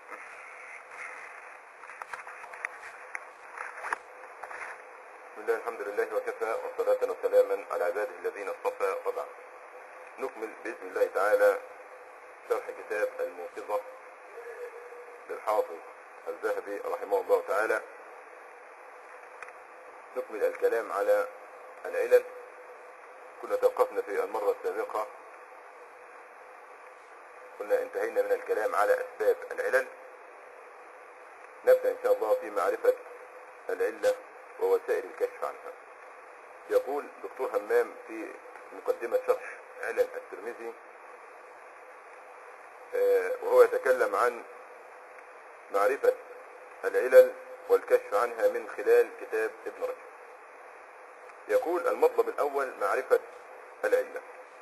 بسم الله الحمد لله وكفى وصلاة وسلاما على عباده الذين اصطفى وبعد نكمل بإذن الله تعالى شرح كتاب الموقظة للحافظ الذهبي رحمه الله تعالى نكمل الكلام على العلل كنا توقفنا في المرة السابقة كنا انتهينا من الكلام على أسباب العلل نبدأ إن شاء الله في معرفة العلة ووسائل الكشف عنها يقول دكتور همام في مقدمة شرح علل الترمذي آه، وهو يتكلم عن معرفة العلل والكشف عنها من خلال كتاب ابن رجب يقول المطلب الأول معرفة العلة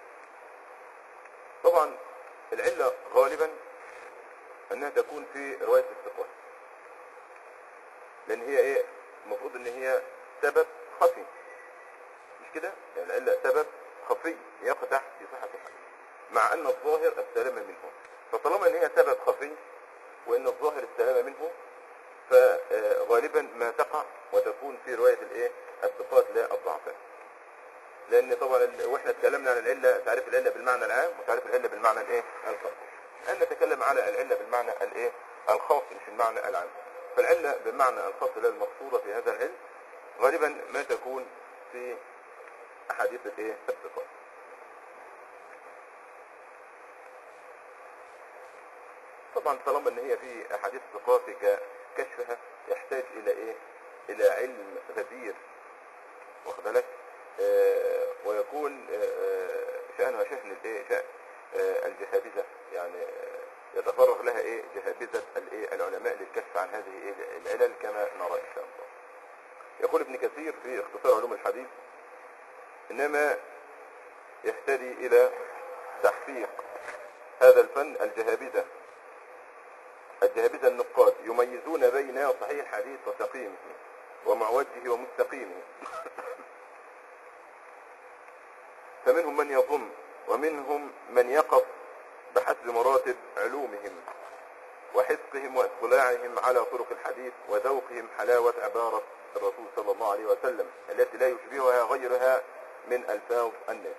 طبعا العلة غالبا أنها تكون في رواية الثقات لأن هي إيه المفروض ان هي سبب خفي مش كده يعني العله سبب خفي يقدح في صحه الحديث مع ان الظاهر السلامه منه فطالما ان هي سبب خفي وان الظاهر السلامه منه فغالبا ما تقع وتكون في روايه الايه الثقات لا الضعفاء لان طبعا ال- واحنا اتكلمنا عن العله تعريف العله بالمعنى العام وتعريف العله بالمعنى الايه الخاص الان نتكلم على العله بالمعنى الايه الخاص مش المعنى العام فالعله بالمعنى الخاص لا المقصوده في هذا العلم غالبا ما تكون في احاديث الايه الثقات طبعا طالما ان هي في احاديث الثقات ك- كشفها يحتاج الى ايه الى علم غزير واخد بالك آه ويكون آه، آه، شأنها شأن الايه شأن آه، الجهابذة يعني آه، يتفرغ لها ايه جهابذة الايه العلماء للكشف عن هذه إيه العلل كما نرى ان شاء الله يقول ابن كثير في اختصار علوم الحديث انما يهتدي الى تحقيق هذا الفن الجهابذة الجهابذة النقاد يميزون بين صحيح الحديث وسقيمه ومعوجه ومستقيمه فمنهم من يظن ومنهم من يقف بحسب مراتب علومهم وحفظهم واطلاعهم على طرق الحديث وذوقهم حلاوة عبارة الرسول صلى الله عليه وسلم التي لا يشبهها غيرها من ألفاظ الناس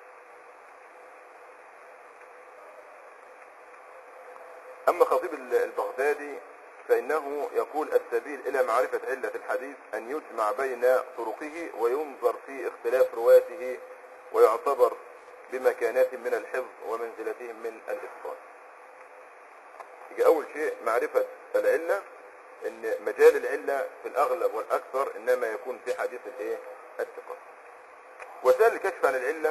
أما خطيب البغدادي فإنه يقول السبيل إلى معرفة علة الحديث أن يجمع بين طرقه وينظر في اختلاف رواته ويعتبر بمكاناتهم من الحفظ ومنزلتهم من الإتقان يجي أول شيء معرفة العلة إن مجال العلة في الأغلب والأكثر إنما يكون في حديث الإيه؟ الثقة وسائل الكشف عن العلة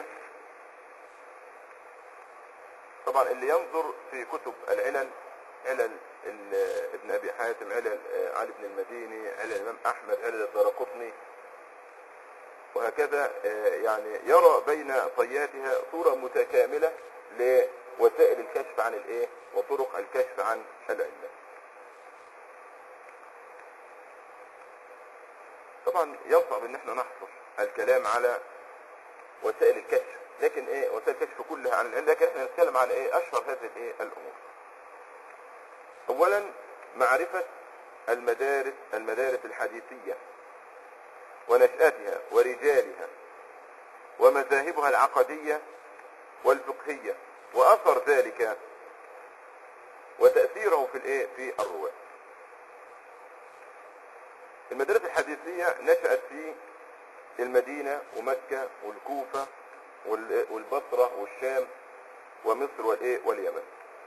طبعا اللي ينظر في كتب العلل علل ال- ابن ابي حاتم علل آه، علي بن المديني علل الامام احمد علل الدارقطني وهكذا آه، يعني يرى بين طياتها صورة متكاملة لوسائل الكشف عن الايه وطرق الكشف عن العلة طبعا يصعب ان احنا نحصر الكلام على وسائل الكشف لكن ايه وسائل الكشف كلها عن العلة لكن احنا نتكلم عن ايه اشهر هذه الايه الامور اولا معرفة المدارس المدارس الحديثية ونشأتها ورجالها ومذاهبها العقدية والفقهية وأثر ذلك وتأثيره في الايه في الرواة المدارس الحديثية نشأت في المدينة ومكة والكوفة وال- والبصرة والشام ومصر والايه واليمن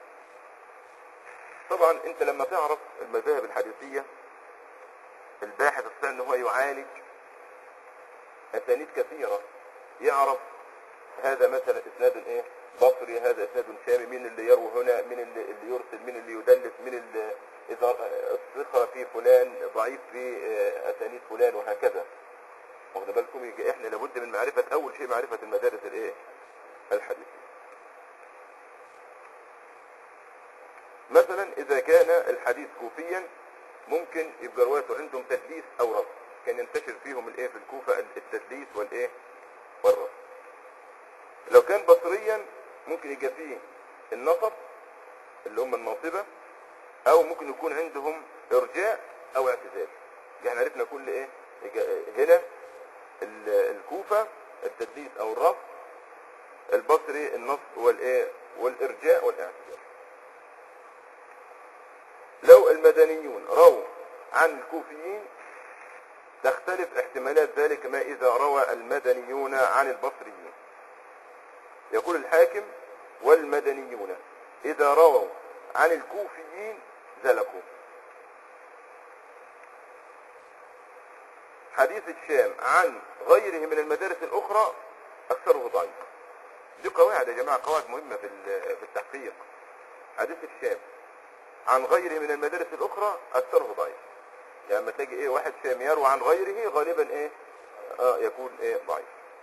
طبعا انت لما تعرف المذاهب الحديثية الباحث يستطيع ان هو يعالج اسانيد كثيرة يعرف هذا مثلا اسناد ايه بصري هذا اسناد شامي مين اللي يروي هنا مين اللي, اللي يرسل مين اللي يدلس مين اللي اذا الثقة في فلان ضعيف في آه، اسانيد فلان وهكذا واخد بالكم يجي احنا لابد من معرفة اول شيء معرفة المدارس الايه الحديثية مثلا اذا كان الحديث كوفيا ممكن يبقى روايته عندهم تدليس او رفض كان ينتشر فيهم الايه في الكوفة التدليس والايه والرفض لو كان بصريا ممكن يبقى فيه النصب اللي هم الناصبة او ممكن يكون عندهم ارجاء او اعتزال يعني عرفنا كل ايه إجا- هنا ال- الكوفة التدليس او الرفض البصري النصب والايه والارجاء والاعتزال لو المدنيون رووا عن الكوفيين تختلف احتمالات ذلك ما إذا روى المدنيون عن البصريين يقول الحاكم والمدنيون إذا رووا عن الكوفيين زلقوا حديث الشام عن غيره من المدارس الأخرى أكثره ضعيف دي قواعد يا جماعة قواعد مهمة في ال- في التحقيق حديث الشام عن غيره من المدارس الأخرى أكثره ضعيف يعني لما تلاقي ايه واحد شام يروي عن غيره غالبا ايه اه يكون ايه ضعيف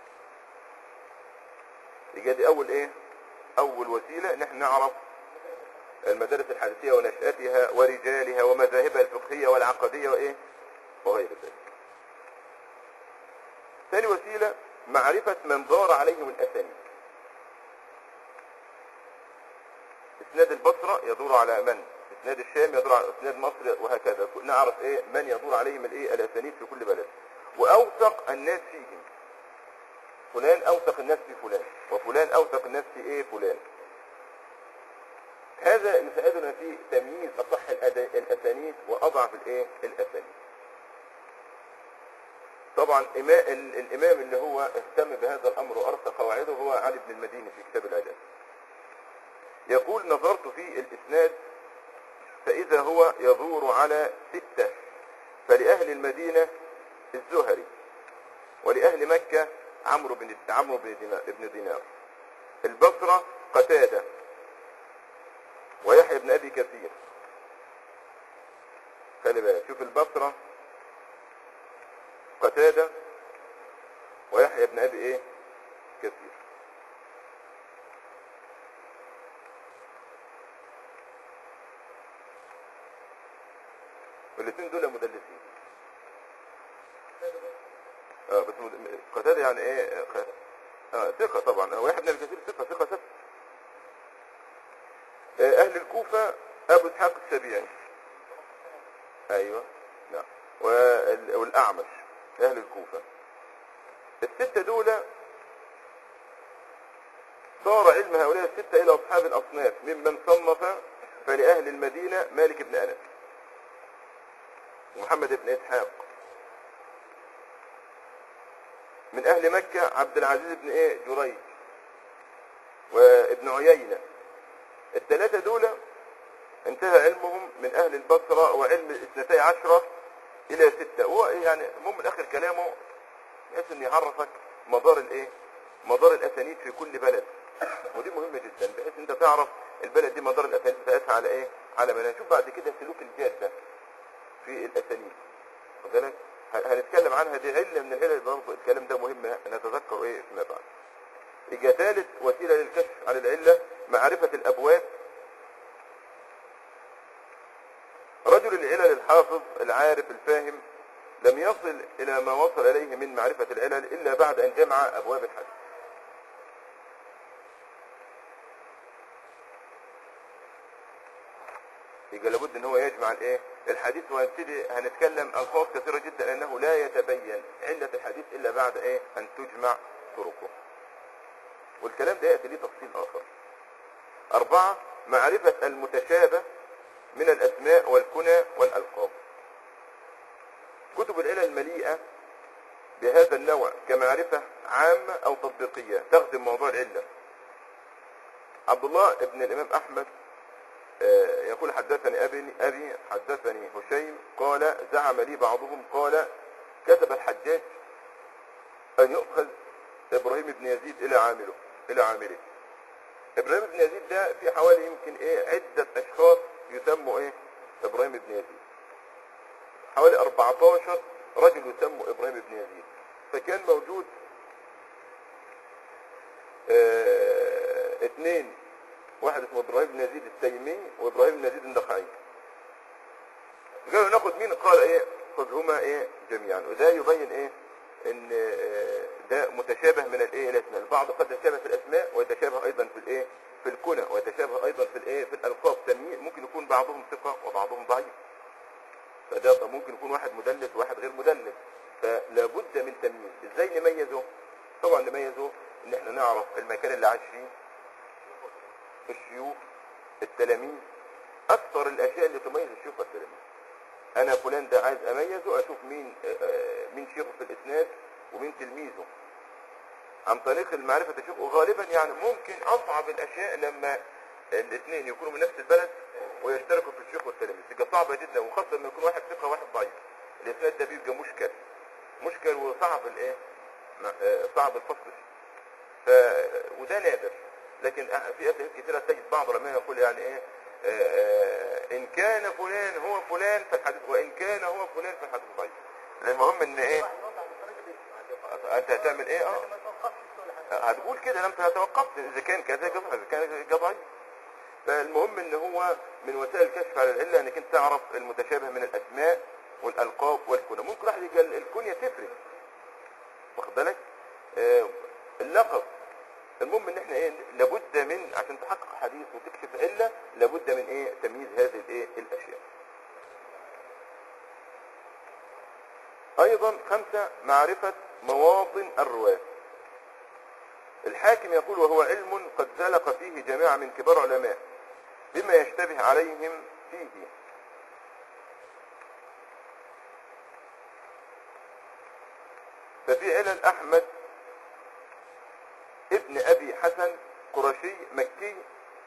يبقى دي اول ايه اول وسيله ان احنا نعرف المدارس الحديثيه ونشاتها ورجالها ومذاهبها الفقهيه والعقديه وايه وغير ذلك ثاني وسيله معرفه من دار عليهم الاسانيد اسناد البصره يدور على من اسناد الشام يدور على اسناد مصر وهكذا نعرف ايه من يدور عليهم الايه الاسانيد في كل بلد واوثق الناس فيهم فلان اوثق الناس في فلان وفلان اوثق الناس في ايه فلان هذا يساعدنا في تمييز اصح الأد- الاسانيد واضعف الايه الاسانيد طبعا إما- ال- الامام اللي هو اهتم بهذا الامر وارسى قواعده هو علي بن المديني في كتاب العلاج يقول نظرت في الاسناد فإذا هو يدور على ستة فلأهل المدينة الزهري ولأهل مكة عمرو بن عمرو بن دينار, بن دينار البصرة قتادة ويحيى بن أبي كثير خلي بالك شوف البصرة قتادة ويحيى بن أبي إيه كثير والاثنين دول مدلسين اه بس مد... قتادة يعني ايه خ... اه ثقة طبعا هو يحيى بن ابي كثير ثقة ثقة ثقة آه اهل الكوفة ابو اسحاق السبيعي ايوه نعم وال... والاعمش اهل الكوفة الستة دول صار علم هؤلاء الستة الى اصحاب الاصناف ممن صنف فلأهل المدينة مالك بن انس ومحمد بن اسحاق من اهل مكة عبد العزيز بن ايه جريج وابن عيينة الثلاثة دول انتهى علمهم من اهل البصرة وعلم الاثنتي عشرة الى ستة هو يعني المهم من اخر كلامه بحيث ان يعرفك مدار الايه مدار الاسانيد في كل بلد ودي مهمة جدا بحيث انت تعرف البلد دي مدار الاسانيد بتاعتها على ايه على ما نشوف بعد كده سلوك الجادة في الاسانيد واخد بالك ه- هنتكلم عنها دي علة من العلل برضه الكلام ده مهم نتذكر ايه فيما بعد يبقى ثالث وسيلة للكشف عن العلة معرفة الابواب رجل العلل الحافظ العارف الفاهم لم يصل الى ما وصل اليه من معرفة العلل الا بعد ان جمع ابواب الحديث يبقى لابد ان هو يجمع الايه الحديث وهنبتدي هنتكلم الفاظ كثيره جدا انه لا يتبين عله الحديث الا بعد ايه ان تجمع طرقه والكلام ده ياتي ليه تفصيل اخر اربعه معرفه المتشابه من الاسماء والكنى والالقاب كتب العلل المليئه بهذا النوع كمعرفه عامه او تطبيقيه تخدم موضوع العله عبد الله ابن الامام احمد آه، يقول حدثني أبي, أبي حدثني هشيم قال زعم لي بعضهم قال كتب الحجاج أن يؤخذ إبراهيم بن يزيد إلى عامله إلى عامله إبراهيم بن يزيد ده في حوالي يمكن إيه عدة أشخاص يسموا إيه إبراهيم بن يزيد حوالي 14 رجل يسموا إبراهيم بن يزيد فكان موجود آه اثنين واحد اسمه ابراهيم بن يزيد التيمي وابراهيم بن يزيد النخعي قالوا ناخد مين قال ايه خذهما ايه جميعا وده يبين ايه ان آه، ده متشابه من الايه الاسماء البعض قد يتشابه في الاسماء ويتشابه ايضا في الايه في في الكنى ويتشابه ايضا في الايه في الالقاب تمييز ممكن يكون بعضهم ثقه وبعضهم ضعيف فده طب ممكن يكون واحد مدلس وواحد غير مدلس فلا بد من تمييز ازاي نميزه طبعا نميزه ان احنا نعرف المكان اللي عاش فيه الشيوخ التلاميذ اكثر الاشياء اللي تميز الشيوخ والتلاميذ انا فلان ده عايز اميزه اشوف مين آه، آه، مين شيخه في الاسناد ومين تلميذه عن طريق المعرفة تشوفه غالبا يعني ممكن اصعب الاشياء لما الاثنين يكونوا من نفس البلد ويشتركوا في الشيخ والتلاميذ تبقى صعبة جدا وخاصة لما يكون واحد ثقة وواحد ضعيف الاسناد ده بيبقى مشكل مشكل وصعب الايه مع- آه، صعب الفصل فيه ف... وده نادر لكن في اسئله كثيره تجد بعض العلماء يقول يعني ايه آه، آه، ان كان فلان هو فلان فالحديث وان كان هو فلان فالحديث ضعيف المهم ان ايه انت هتعمل ايه اه هتقول كده انت توقفت اذا كان كذا كذا اذا كان كذا ضعيف فالمهم ان هو من وسائل الكشف على العله انك انت تعرف المتشابه من الاسماء والالقاب والكنى ممكن واحد يقول الكنيه تفرق واخد بالك آه، اللقب المهم ان احنا ايه لابد من عشان تحقق حديث وتكشف عله لابد من ايه تمييز هذه الايه الاشياء ايضا خمسة معرفة مواطن الرواة الحاكم يقول وهو علم قد زلق فيه جماعة من كبار علماء بما يشتبه عليهم فيه ففي علل احمد ابن ابي حسن قرشي مكي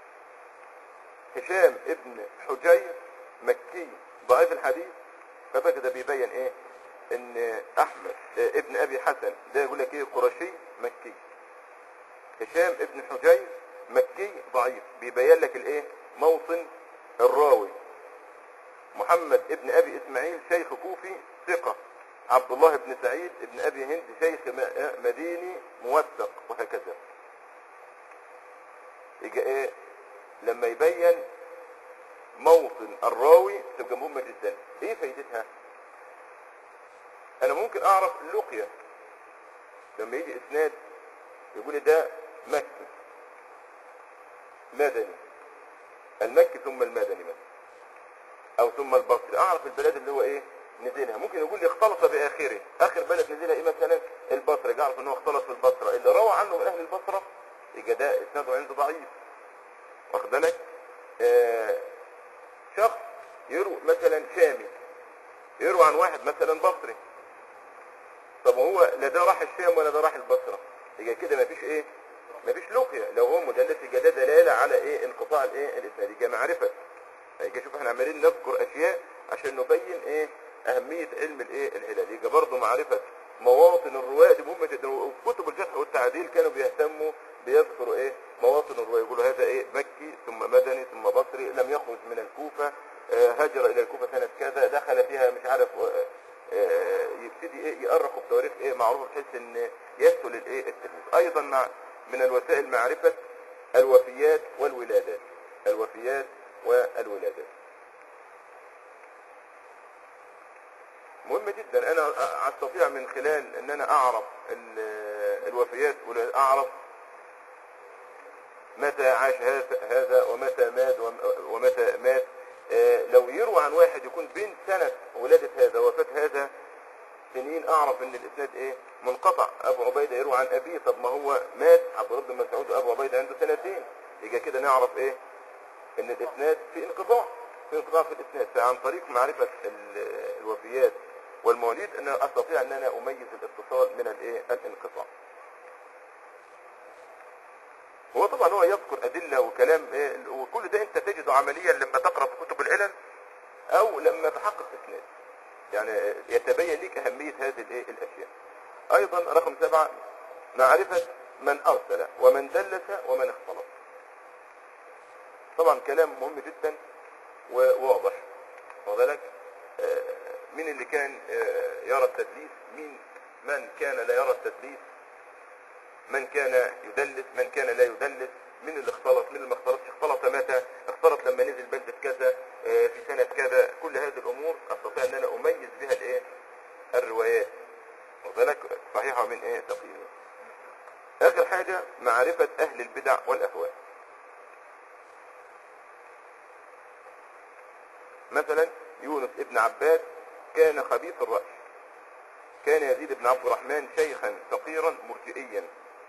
هشام ابن حجير مكي ضعيف الحديث فبقى ده بيبين ايه ان احمد آه، ابن ابي حسن ده يقول لك ايه قرشي مكي هشام ابن حجير مكي ضعيف بيبين لك الايه موطن الراوي محمد ابن ابي اسماعيل شيخ كوفي ثقة عبد الله بن سعيد ابن ابي هند شيخ م- مديني موثق وهكذا يجي ايه لما يبين موطن الراوي تبقى مهمة جدا ايه فايدتها انا ممكن اعرف اللقية لما يجي اسناد يقول لي ده مكي مدني المكي ثم المدني مثلا او ثم البصري اعرف البلاد اللي هو ايه نزلها ممكن يقول لي اختلط باخره اخر بلد نزلها ايه مثلا البصره اعرف ان هو اختلط في البصره اللي روى عنه من اهل البصره يبقى ده اسناده عنده ضعيف واخد بالك آه شخص يروي مثلا شامي يروي عن واحد مثلا بصري طب هو لا ده راح الشام ولا ده راح البصره يبقى كده مفيش ايه مفيش لقيا لو هو مدلس يبقى ده دلاله على ايه انقطاع الايه الاسناد يبقى معرفه يبقى شوف احنا عمالين نذكر اشياء عشان نبين ايه اهميه علم الايه العلل يبقى برضه معرفه مواطن الرواه دي مهمه جدا وفي كتب الجرح والتعديل كانوا بيهتموا بيذكروا ايه مواطن الرواه يقولوا هذا ايه مكي ثم مدني ثم بصري لم يخرج من الكوفه آه، هاجر الى الكوفه سنه كذا دخل فيها مش عارف آه، آه، يبتدي ايه يأرخوا بتواريخ ايه معروفه بحيث ان يسهل الايه التلميذ ايضا مع من الوسائل معرفه الوفيات والولادات الوفيات والولادات مهم جدا انا استطيع من خلال ان انا اعرف ال- الوفيات ولا اعرف متى عاش هذا- هذا ومتى مات وم- ومتى مات آه، لو يروى عن واحد يكون بين سنة ولادة هذا وفاة هذا سنين اعرف ان الاسناد ايه منقطع ابو عبيدة يروى عن ابيه طب ما هو مات عبد الله بن مسعود وابو عبيدة عنده سنتين يبقى كده نعرف ايه ان الاسناد في انقطاع في انقطاع في الاسناد فعن طريق معرفة ال- الوفيات والمواليد ان أنا استطيع ان انا اميز الاتصال من الايه الانقطاع هو طبعا هو يذكر ادله وكلام إيه وكل ده انت تجده عمليا لما تقرا في كتب العلل او لما تحقق اسناد يعني يتبين لك اهميه هذه الايه الاشياء ايضا رقم سبعة معرفة من ارسل ومن دلس ومن اختلط طبعا كلام مهم جدا وواضح واخد بالك آه، مين اللي كان آه، يرى التدليس مين من كان لا يرى التدليس من كان يدلس من كان لا يدلس مين اللي اختلط مين اللي ما اختلطش اختلط متى اختلط لما نزل بلدة كذا آه، في سنة كذا كل هذه الامور استطيع ان انا اميز بها الايه الروايات واخد بالك صحيحة من ايه تقييمه اخر حاجة معرفة اهل البدع والاهواء مثلا يونس ابن عباد كان خبيث الرأي كان يزيد بن عبد الرحمن شيخا فقيرا مرجئيا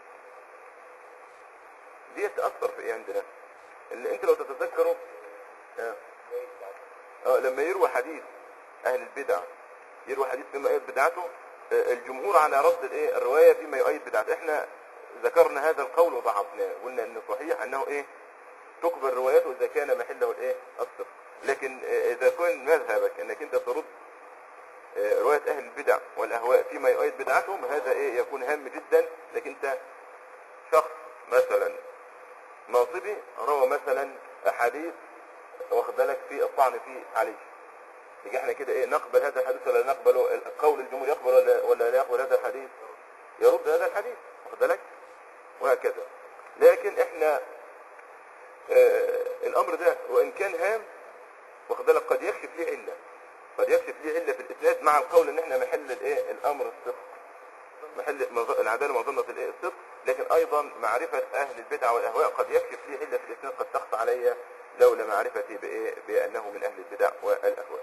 دي تأثر في ايه عندنا اللي انت لو تتذكروا آه. اه لما يروى حديث اهل البدع يروى حديث فيما يؤيد بدعته آه، الجمهور على رد الايه الروايه فيما يؤيد بدعته احنا ذكرنا هذا القول وضعفناه قلنا ان صحيح انه ايه تقبل روايته اذا كان محله الايه الصدق لكن آه، اذا كان مذهبك انك انت ترد آه، روايه اهل البدع والاهواء فيما يؤيد بدعتهم هذا ايه يكون هام جدا لكن انت شخص مثلا ناصبي روى مثلا احاديث واخد بالك في الطعن فيه عليه يجي احنا كده ايه نقبل هذا الحديث ولا نقبل قول الجمهور يقبل ولا ولا لا يقبل هذا الحديث يرد هذا الحديث واخد بالك وهكذا لكن احنا آه الامر ده وان كان هام واخد بالك قد يكشف ليه عله قد يكشف ليه عله في الاسناد مع القول ان احنا محل الايه الامر الصدق محل مظ- العداله مظنه الايه الصدق لكن ايضا معرفه اهل البدع والاهواء قد يكشف ليه عله في الاسناد قد تخفى علي لولا معرفتي بايه بانه من اهل البدع والاهواء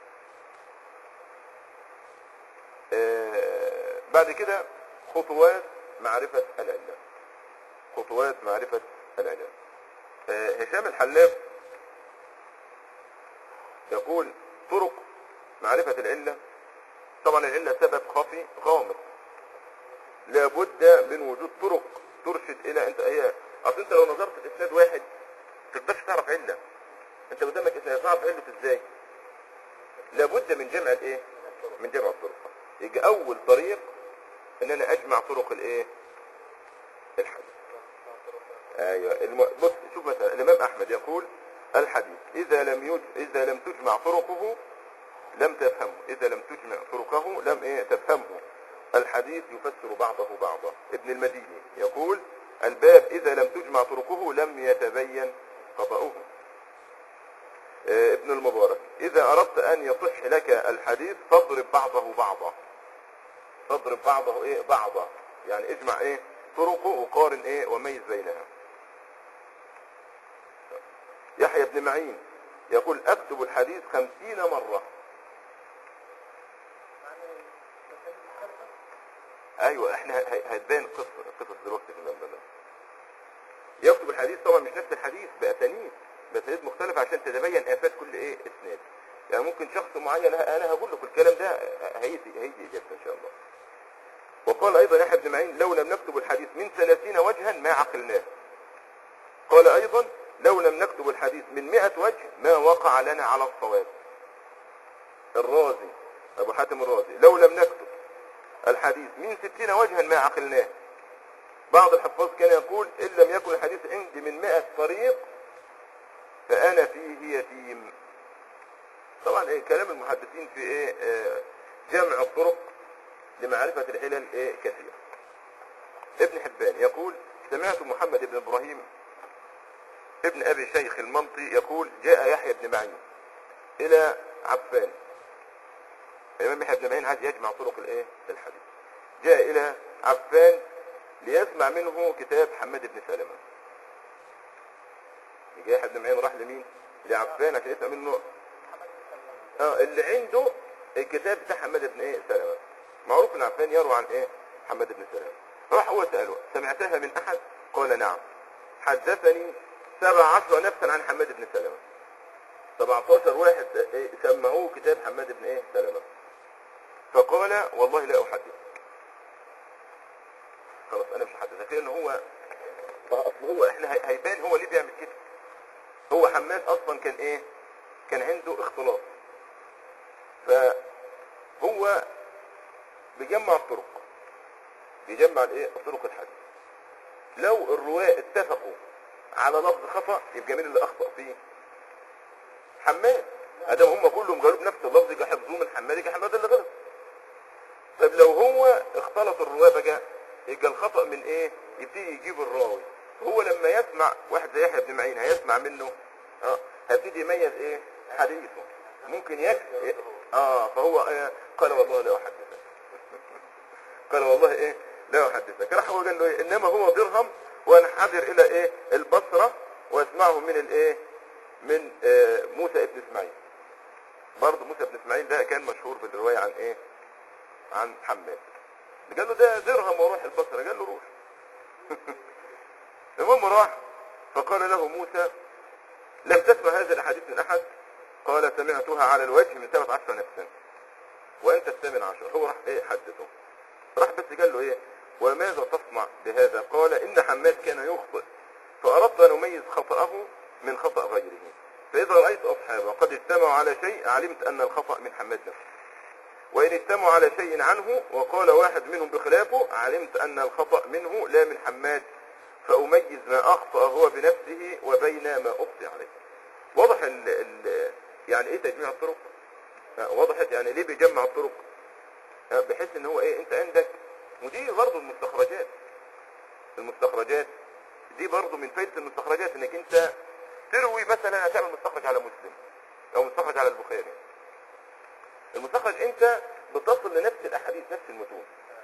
آه، بعد كده خطوات معرفة العلة خطوات معرفة العلة آه، هشام الحلاب يقول طرق معرفة العلة طبعا العلة سبب خفي غامض لابد من وجود طرق ترشد الى انت هي اصل انت لو نظرت في اسناد واحد تقدرش تعرف علة انت قدامك اسناد تعرف علته ازاي لابد من جمع الايه من جمع الطرق يجي اول طريق ان انا اجمع طرق الايه الحديث ايوه الم... بص شوف مثلا الامام احمد يقول الحديث اذا لم يج... اذا لم تجمع طرقه لم تفهمه اذا لم تجمع طرقه لم ايه تفهمه الحديث يفسر بعضه بعضا ابن المديني يقول الباب اذا لم تجمع طرقه لم يتبين خطأه آه، ابن المبارك اذا اردت ان يصح لك الحديث فاضرب بعضه بعضا فاضرب بعضه ايه بعضا يعني اجمع ايه طرقه وقارن ايه وميز بينها يحيى بن معين يقول اكتب الحديث خمسين مرة ايوه احنا ه- هتبان قصة قصص دلوقتي في المبنى ده يكتب الحديث طبعا مش نفس الحديث باسانيد باسانيد مختلفة عشان تتبين افات كل ايه اسناد يعني ممكن شخص معين انا أنا هقول لكم الكلام ده هيجي هيجي اجابته ان شاء الله وقال ايضا يحيى بن معين لو لم نكتب الحديث من ثلاثين وجها ما عقلناه قال ايضا لو لم نكتب الحديث من مئة وجه ما وقع لنا على الصواب الرازي ابو حاتم الرازي لو لم نكتب الحديث من ستين وجها ما عقلناه بعض الحفاظ كان يقول ان لم يكن الحديث عندي من مئة طريق فانا فيه يتيم طبعا إيه كلام المحدثين في ايه آه، جمع الطرق لمعرفة العلل ايه كثير ابن حبان يقول سمعت محمد بن ابراهيم ابن ابي شيخ المنطي يقول جاء يحيى بن معين الى عفان الامام يحيى بن معين عايز يجمع طرق الايه الحديث جاء الى عفان ليسمع منه كتاب حماد بن سلمة جاء يحيى بن معين راح لمين لعفان عشان يسمع منه اه اللي عنده الكتاب بتاع حماد بن ايه سلمة معروف ان عفان يروى عن ايه حماد بن سلمة راح هو سأله سمعتها من احد قال نعم حدثني سبع عشر نفسا عن حماد بن سلمة 17 واحد إيه سمعوه كتاب حماد بن ايه سلمة فقال والله لا احدث خلاص انا مش هحدثك لان هو اصل هو احنا هي- هيبان هو ليه بيعمل كده هو حماد اصلا كان ايه كان عنده اختلاط فهو بيجمع الطرق بيجمع الايه طرق الحديث لو الرواة اتفقوا على لفظ خطأ يبقى مين اللي اخطأ فيه حماد ادم هم كلهم قالوا بنفس اللفظ يبقى حفظوه من حماد يبقى حماد اللي غلط طب لو هو اختلط الرواه بقى يبقى الخطأ من ايه يبتدي يجيب الراوي هو لما يسمع واحد زي يحيى بن معين هيسمع منه اه هيبتدي يميز ايه حديثه ممكن يك اه فهو آه قال والله لا احدثك قال والله ايه لا احدثك راح هو قال له إيه؟ انما هو درهم وانحدر الى ايه البصره واسمعه من الايه من آه موسى ابن اسماعيل برضه موسى بن اسماعيل ده كان مشهور بالروايه عن ايه عن حماد قال له ده درهم واروح البصره قال له روح المهم راح فقال له موسى لم تسمع هذا الحديث من احد قال سمعتها على الوجه من سبعة عشر نفسا وانت الثامن عشر هو راح ايه حدثه راح بس قال له ايه وماذا تصنع بهذا قال ان حماد كان يخطئ فاردت ان اميز خطأه من خطأ غيره فاذا رأيت اصحابه قد اجتمعوا على شيء علمت ان الخطأ من حماد نفسه وإن اجتمعوا على شيء عنه وقال واحد منهم بخلافه علمت أن الخطأ منه لا من حماد فأميز ما أخطأ هو بنفسه وبين ما أخطئ عليه واضح ال ال يعني إيه تجميع الطرق آه، وضحت يعني ليه بيجمع الطرق آه، بحيث ان هو ايه انت عندك ودي برضه المستخرجات المستخرجات دي برضه من فايدة المستخرجات انك انت تروي مثلا هتعمل مستخرج على مسلم او مستخرج على البخاري المستخرج انت بتصل لنفس الاحاديث نفس المتون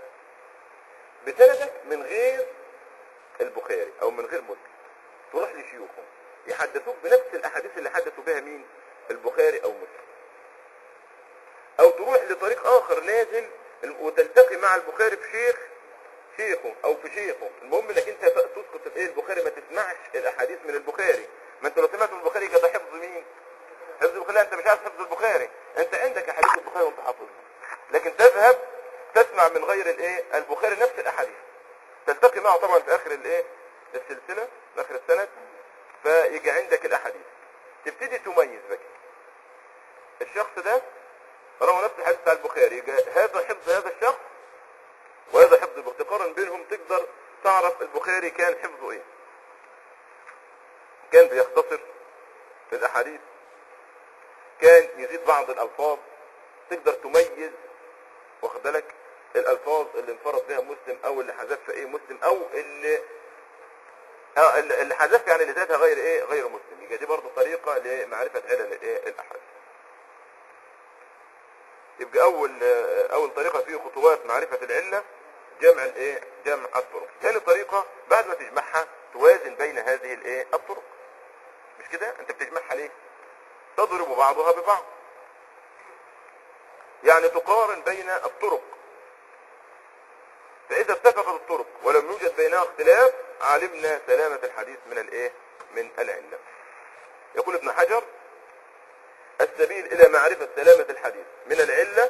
بسندك من غير البخاري او من غير مسلم تروح لشيوخهم يحدثوك بنفس الاحاديث اللي حدثوا بها مين البخاري او مسلم او تروح لطريق اخر نازل وتلتقي مع البخاري في شيخ شيخه او في شيخه المهم انك انت تسقط الايه البخاري ما تسمعش الاحاديث من البخاري ما انت لو سمعت من البخاري كده حفظ مين حفظ البخاري لا، انت مش عارف حفظ البخاري انت عندك احاديث البخاري وانت حافظها لكن تذهب تسمع من غير الايه البخاري نفس الاحاديث تلتقي معه طبعا في اخر الايه السلسله في اخر السند فيجي عندك الاحاديث تبتدي تميز بقى الشخص ده روى نفس الحديث بتاع البخاري يجي هذا حفظ هذا الشخص وهذا حفظ باقتقارا بينهم تقدر تعرف البخاري كان حفظه ايه كان بيختصر في الاحاديث كان يزيد بعض الالفاظ تقدر تميز واخد بالك الالفاظ اللي انفرد بها مسلم او اللي حذفها ايه مسلم او اللي آه، اللي اللي حذفها يعني اللي زادها غير ايه غير مسلم يبقى دي برضه طريقه لمعرفه علل الايه الاحاديث يبقى اول آه، اول طريقه في خطوات معرفه العله جمع الايه جمع الطرق ثاني طريقه بعد ما تجمعها توازن بين هذه الايه الطرق مش كده انت بتجمعها ليه تضرب بعضها ببعض يعني تقارن بين الطرق فإذا اتفقت الطرق ولم يوجد بينها اختلاف علمنا سلامة الحديث من الايه من العلة يقول ابن حجر السبيل الى معرفة سلامة الحديث من العلة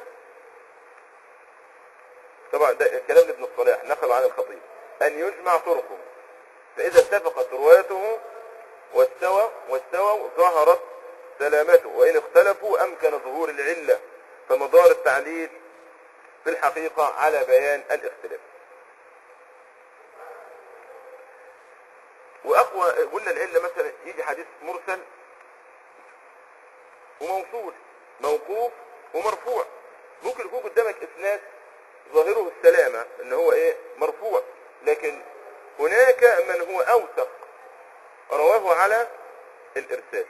طبعا ده كلام ابن الصلاح نقل عن الخطيب ان يجمع طرقه فاذا اتفقت روايته واستوى واستوى ظهرت سلامته وان اختلفوا امكن ظهور العلة فمدار التعليل في الحقيقة على بيان الاختلاف واقوى قلنا العلة مثلا يجي حديث مرسل وموصول موقوف ومرفوع ممكن يكون قدامك اسناد ظاهره السلامة ان هو ايه مرفوع لكن هناك من هو اوثق رواه على الارسال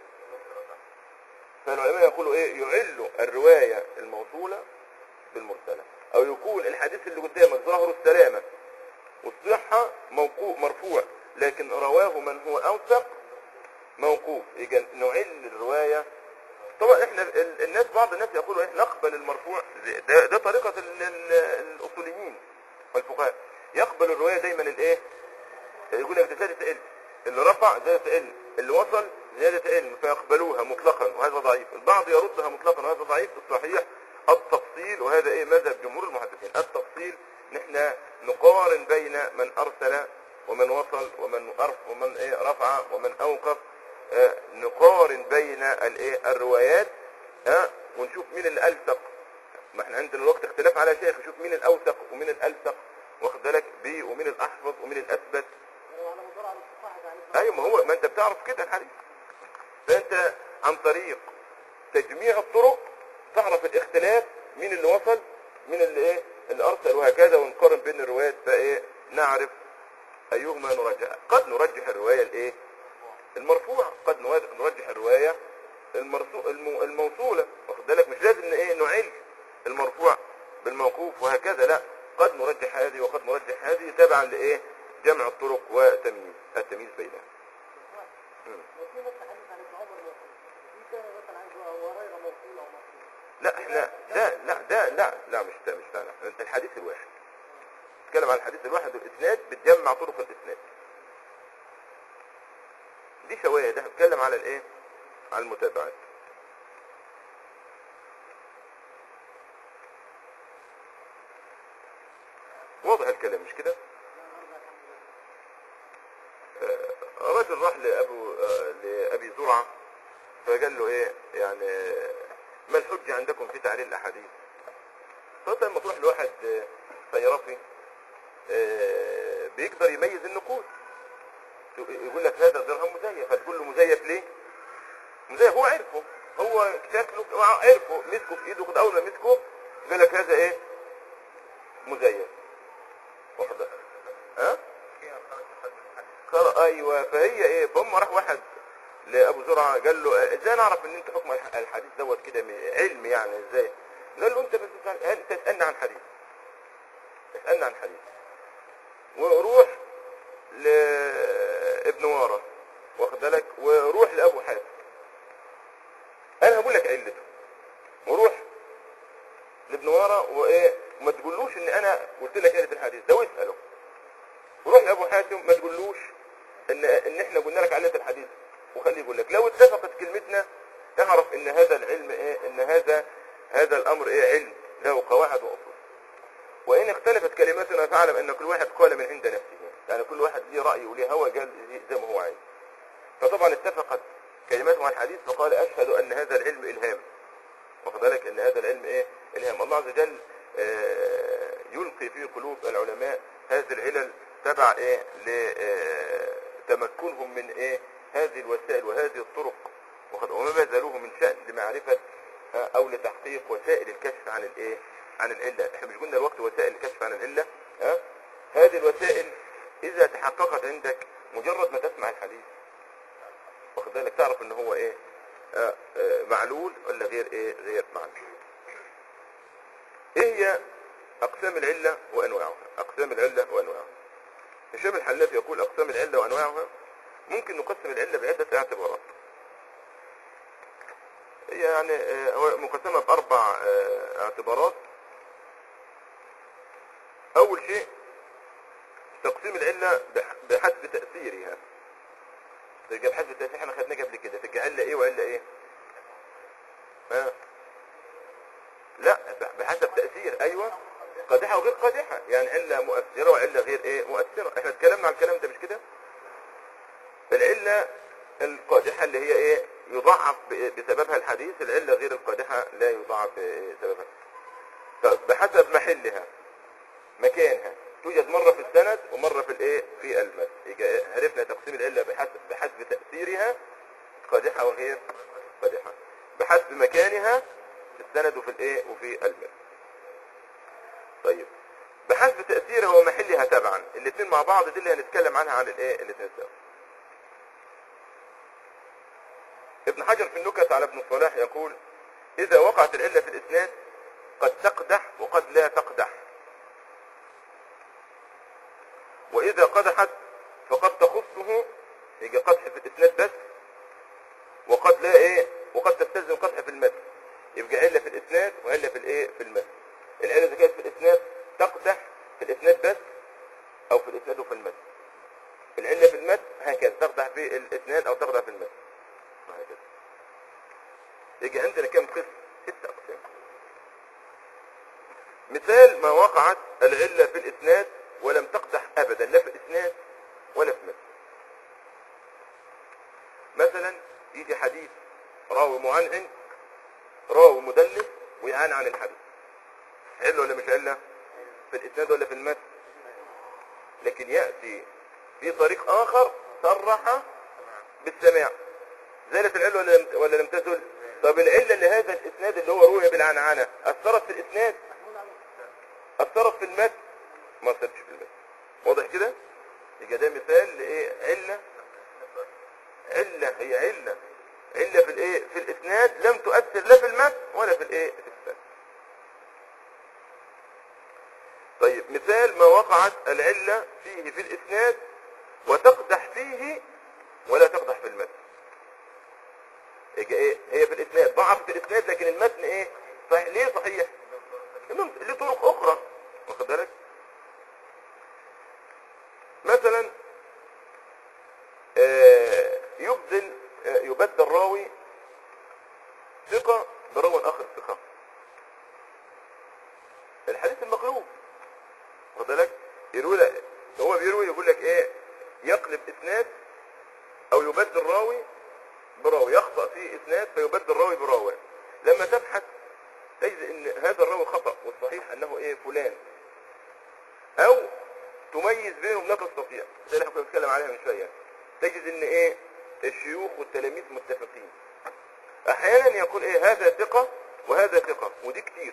فالعلماء يقولوا ايه يعل الرواية الموصولة بالمرسلة او يكون الحديث اللي قدامك ظاهره السلامة والصحة موقوف مرفوع لكن رواه من هو اوثق موقوف يجي نعل الرواية طبعا احنا ال- الناس بعض الناس يقولوا احنا نقبل المرفوع زي- ده, ده طريقة ال- ال- الاصوليين والفقهاء يقبل الرواية دايما الايه يقول لك ده زيادة علم اللي رفع زيادة علم اللي وصل زيادة علم فيقبلوها مطلقا وهذا ضعيف البعض يردها مطلقا وهذا ضعيف الصحيح التفصيل وهذا ايه مذهب جمهور المحدثين التفصيل نحن نقارن بين من ارسل ومن وصل ومن أرف ومن ايه رفع ومن اوقف آه، نقارن بين الايه الروايات ها ونشوف مين اللي الثق ما احنا عندنا الوقت اختلاف على شيخ نشوف مين الاوثق ومين الالثق واخد بالك بيه ومين الاحفظ ومين الاثبت وعلى مدار على الصحاح يعني ايوه ما هو ما انت بتعرف كده الحديث فانت عن طريق تجميع الطرق تعرف الاختلاف مين اللي وصل مين اللي ايه اللي ارسل وهكذا ونقارن بين الروايات فايه نعرف ايهما نرجح قد نرجح الروايه الايه المرفوعه قد نوا- نرجح الروايه المرسو الم- الموصوله واخد بالك مش لازم ان ايه نعل المرفوع بالموقوف وهكذا لا قد نرجح هذه وقد نرجح هذه تبعا لايه جمع الطرق وتمييز التمييز بينها لو في مثلا حديث عن ابن عمر موصول في كان مثلا عن ابو هريره موصول احنا ده لا ده لا لا مش ده مش ده لا. انت الحديث الواحد تتكلم عن الحديث الواحد والاسناد بتجمع طرق الاسناد دي شوية ده هتكلم على الايه على المتابعات واضح الكلام مش كده آه، رجل راح لابو آه، لابي زرعه فقال له ايه يعني آه، ما الحجه عندكم في تعليل الاحاديث فانت لما تروح لواحد آه، صيرفي آه، بيقدر يميز النقود يقول لك هذا درهم مزيف فتقول له مزيف ليه مزيف هو عرفه هو شكله هو عرفه مسكه في ايده كده اول ما مسكه قال لك هذا ايه مزيف واخد بالك؟ ها خلاص ايوه فهي ايه فهم راح واحد لابو زرعه قال له آه، ازاي نعرف ان انت حكم الح- الحديث دوت كده من- علم يعني ازاي قال له انت بس تسأل- هل تسالني عن حديث تسالني عن حديث وروح لابن واره واخد بالك وروح لابو حاتم انا هقول لك علته وروح لابن واره وايه وما تقولوش ان انا قلت لك علة الحديث ده واساله وروح لابو حاتم ما تقولوش ان ان احنا قلنا لك علة الحديث وخليه يقول لك لو اتفقت كلمتنا اعرف ان هذا العلم ايه ان هذا هذا الامر ايه علم له قواعد واصول وان اختلفت كلماتنا فاعلم ان كل واحد قال من عند نفسه يعني كل واحد ليه راي وليه هوى قال زي ما هو عايز فطبعا اتفقت كلماتهم عن الحديث فقال اشهد ان هذا العلم الهام واخد بالك ان هذا العلم ايه الهام الله عز وجل آه، يلقي في قلوب العلماء هذه العلل تبع ايه لتمكنهم من ايه هذه الوسائل وهذه الطرق واخد- وما بذلوه من شأن لمعرفة آه، او لتحقيق وسائل الكشف عن الايه عن العلة احنا مش قلنا الوقت وسائل الكشف عن العلة ها هذه الوسائل اذا تحققت عندك مجرد ما تسمع الحديث واخد بالك تعرف ان هو ايه آه، آه، معلول ولا غير ايه غير معلول ايه هي اقسام العلة وانواعها اقسام العلة وانواعها هشام الحلاف يقول اقسام العلة وانواعها ممكن نقسم العلة بعدة اعتبارات هي يعني آه، هو مقسمة باربع آه، اعتبارات اول شيء تقسيم العلة بح- بحسب تأثيرها تبقى بحسب التأثير احنا خدناه قبل كده تبقى علة ايه وعلة ايه ها لا بحسب تأثير ايوه قادحة وغير قادحة يعني علة مؤثرة وعلة غير ايه مؤثرة احنا اتكلمنا عن الكلام ده مش كده العلة القادحة اللي هي ايه يضعف ب- بسببها الحديث العلة غير القادحة لا يضعف بسببها طب بحسب محلها مكانها توجد مرة في السند ومرة في الايه في المد يبقى عرفنا تقسيم العلة بحسب بحسب تأثيرها قادحة وغير قادحة بحسب مكانها في السند وفي الايه وفي المد طيب بحسب تأثيرها ومحلها تبعا الاثنين مع بعض دي اللي هنتكلم عنها عن الايه الاثنين سوا ابن حجر في النكت على ابن الصلاح يقول اذا وقعت العلة في الاسناد قد تقدح وقد لا تقدح واذا قدحت فقد تخصه يجي قدح في الاسناد بس وقد لا ايه وقد تستلزم قدح في المتن يبقى علة في الاسناد وعلة في الايه في المتن العلة اذا كانت في الاسناد تقدح في الاسناد بس او في الاسناد وفي المتن العلة في المتن هكذا تقدح في الاسناد او تقدح في المتن وهكذا يجي عندنا كم قسم ست اقسام مثال ما وقعت العلة في الاسناد ولم تقدح ابدا لا في الاسناد ولا في متن مثلا يجي حديث راوي معنعن راوي مدلس ويعان عن الحديث علة ولا مش علة في الاسناد ولا في المتن لكن يأتي في طريق اخر صرح بالسماع زالت العلة ولا لم ولا لم تزل طب العلة اللي هذا الاسناد اللي هو روي بالعنعنة اثرت في الاسناد اثرت في المتن ما اثرتش في المتن واضح كده يبقى ده مثال لايه علة علة هي علة علة في الايه في الاسناد لم تؤثر لا في المتن ولا في الايه في السند طيب مثال ما وقعت العلة فيه في الاسناد وتقدح فيه ولا تقدح في المتن يبقى ايه هي في الاسناد ضعف في الاسناد لكن المتن ايه صحيح ليه ثقة براو اخر ثقة الحديث المقلوب واخد بالك يروي لك هو بيروي يقول لك ايه يقلب اسناد او يبدل راوي براوي يخطأ في اسناد فيبدل راوي براوي لما تبحث تجد ان هذا الراوي خطأ والصحيح انه ايه فلان او تميز بينهم لا تستطيع زي اللي احنا كنا بنتكلم عليها من شويه تجد ان ايه الشيوخ والتلاميذ متفقين احيانا يقول ايه هذا ثقة وهذا ثقة ودي كتير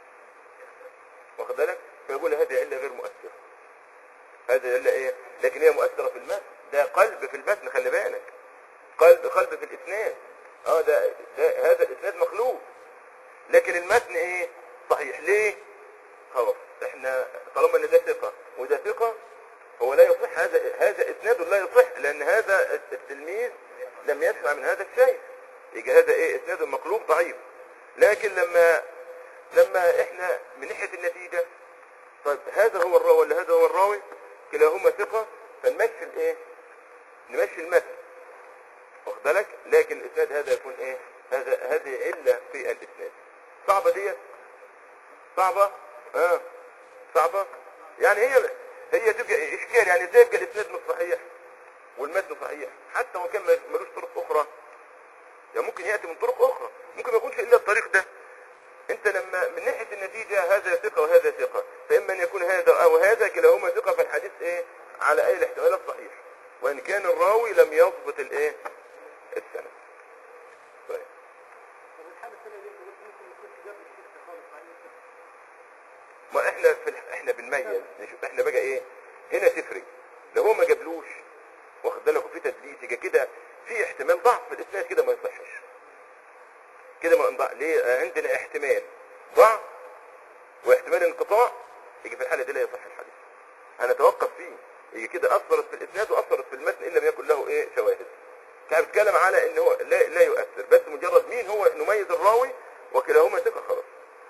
واخد بالك فيقول هذه علة غير مؤثرة هذه علة ايه لكن هي مؤثرة في المتن ده قلب في المتن خلي بالك قلب قلب في الاسناد اه ده, ده هذا الاسناد مخلوق لكن المتن ايه صحيح ليه خلاص احنا طالما ان ده ثقة وده ثقة هو لا يصح هذا هذا اسناد لا يصح لان هذا التلميذ لم يسمع من هذا الشيء يجي هذا ايه اسناد مقلوب ضعيف لكن لما لما احنا من ناحية النتيجة طيب هذا هو الراوي ولا هذا هو الراوي كلاهما ثقة فنمشي الايه نمشي المتن واخد بالك لكن الاسناد هذا يكون ايه هذا هذه علة في الاسناد صعبة ديت صعبة اه صعبة يعني هي هي تبقى اشكال يعني ازاي يبقى الاسناد مش صحيح والمتن صحيح حتى وان كان ملوش طرق اخرى يعني ممكن ياتي من طرق اخرى ممكن ما يكونش الا الطريق ده انت لما من ناحيه النتيجه هذا ثقه وهذا ثقه فاما ان يكون هذا او هذا كلاهما ثقه فالحديث ايه على اي الاحتمالات صحيح وان كان الراوي لم يضبط الايه السند طيب طب الحالة الثانية دي بقول ممكن يكون جاب الشيخ خالص مع إنه ما احنا في الح... احنا بنميز نشوف احنا بقى ايه هنا تفرق لو هو ما جابلوش واخد بالك وفي تدليس يبقى كده في احتمال ضعف في الاسناد كده ما يصحش كده ما انضع ليه آه، عندنا احتمال ضعف واحتمال انقطاع يجي في الحاله دي لا يصح الحديث هنتوقف فيه يجي كده اثرت في الاسناد واثرت في المتن ان لم يكن له ايه شواهد كان بيتكلم على ان هو لا, لا يؤثر بس مجرد مين هو نميز الراوي وكلاهما ثقه خلاص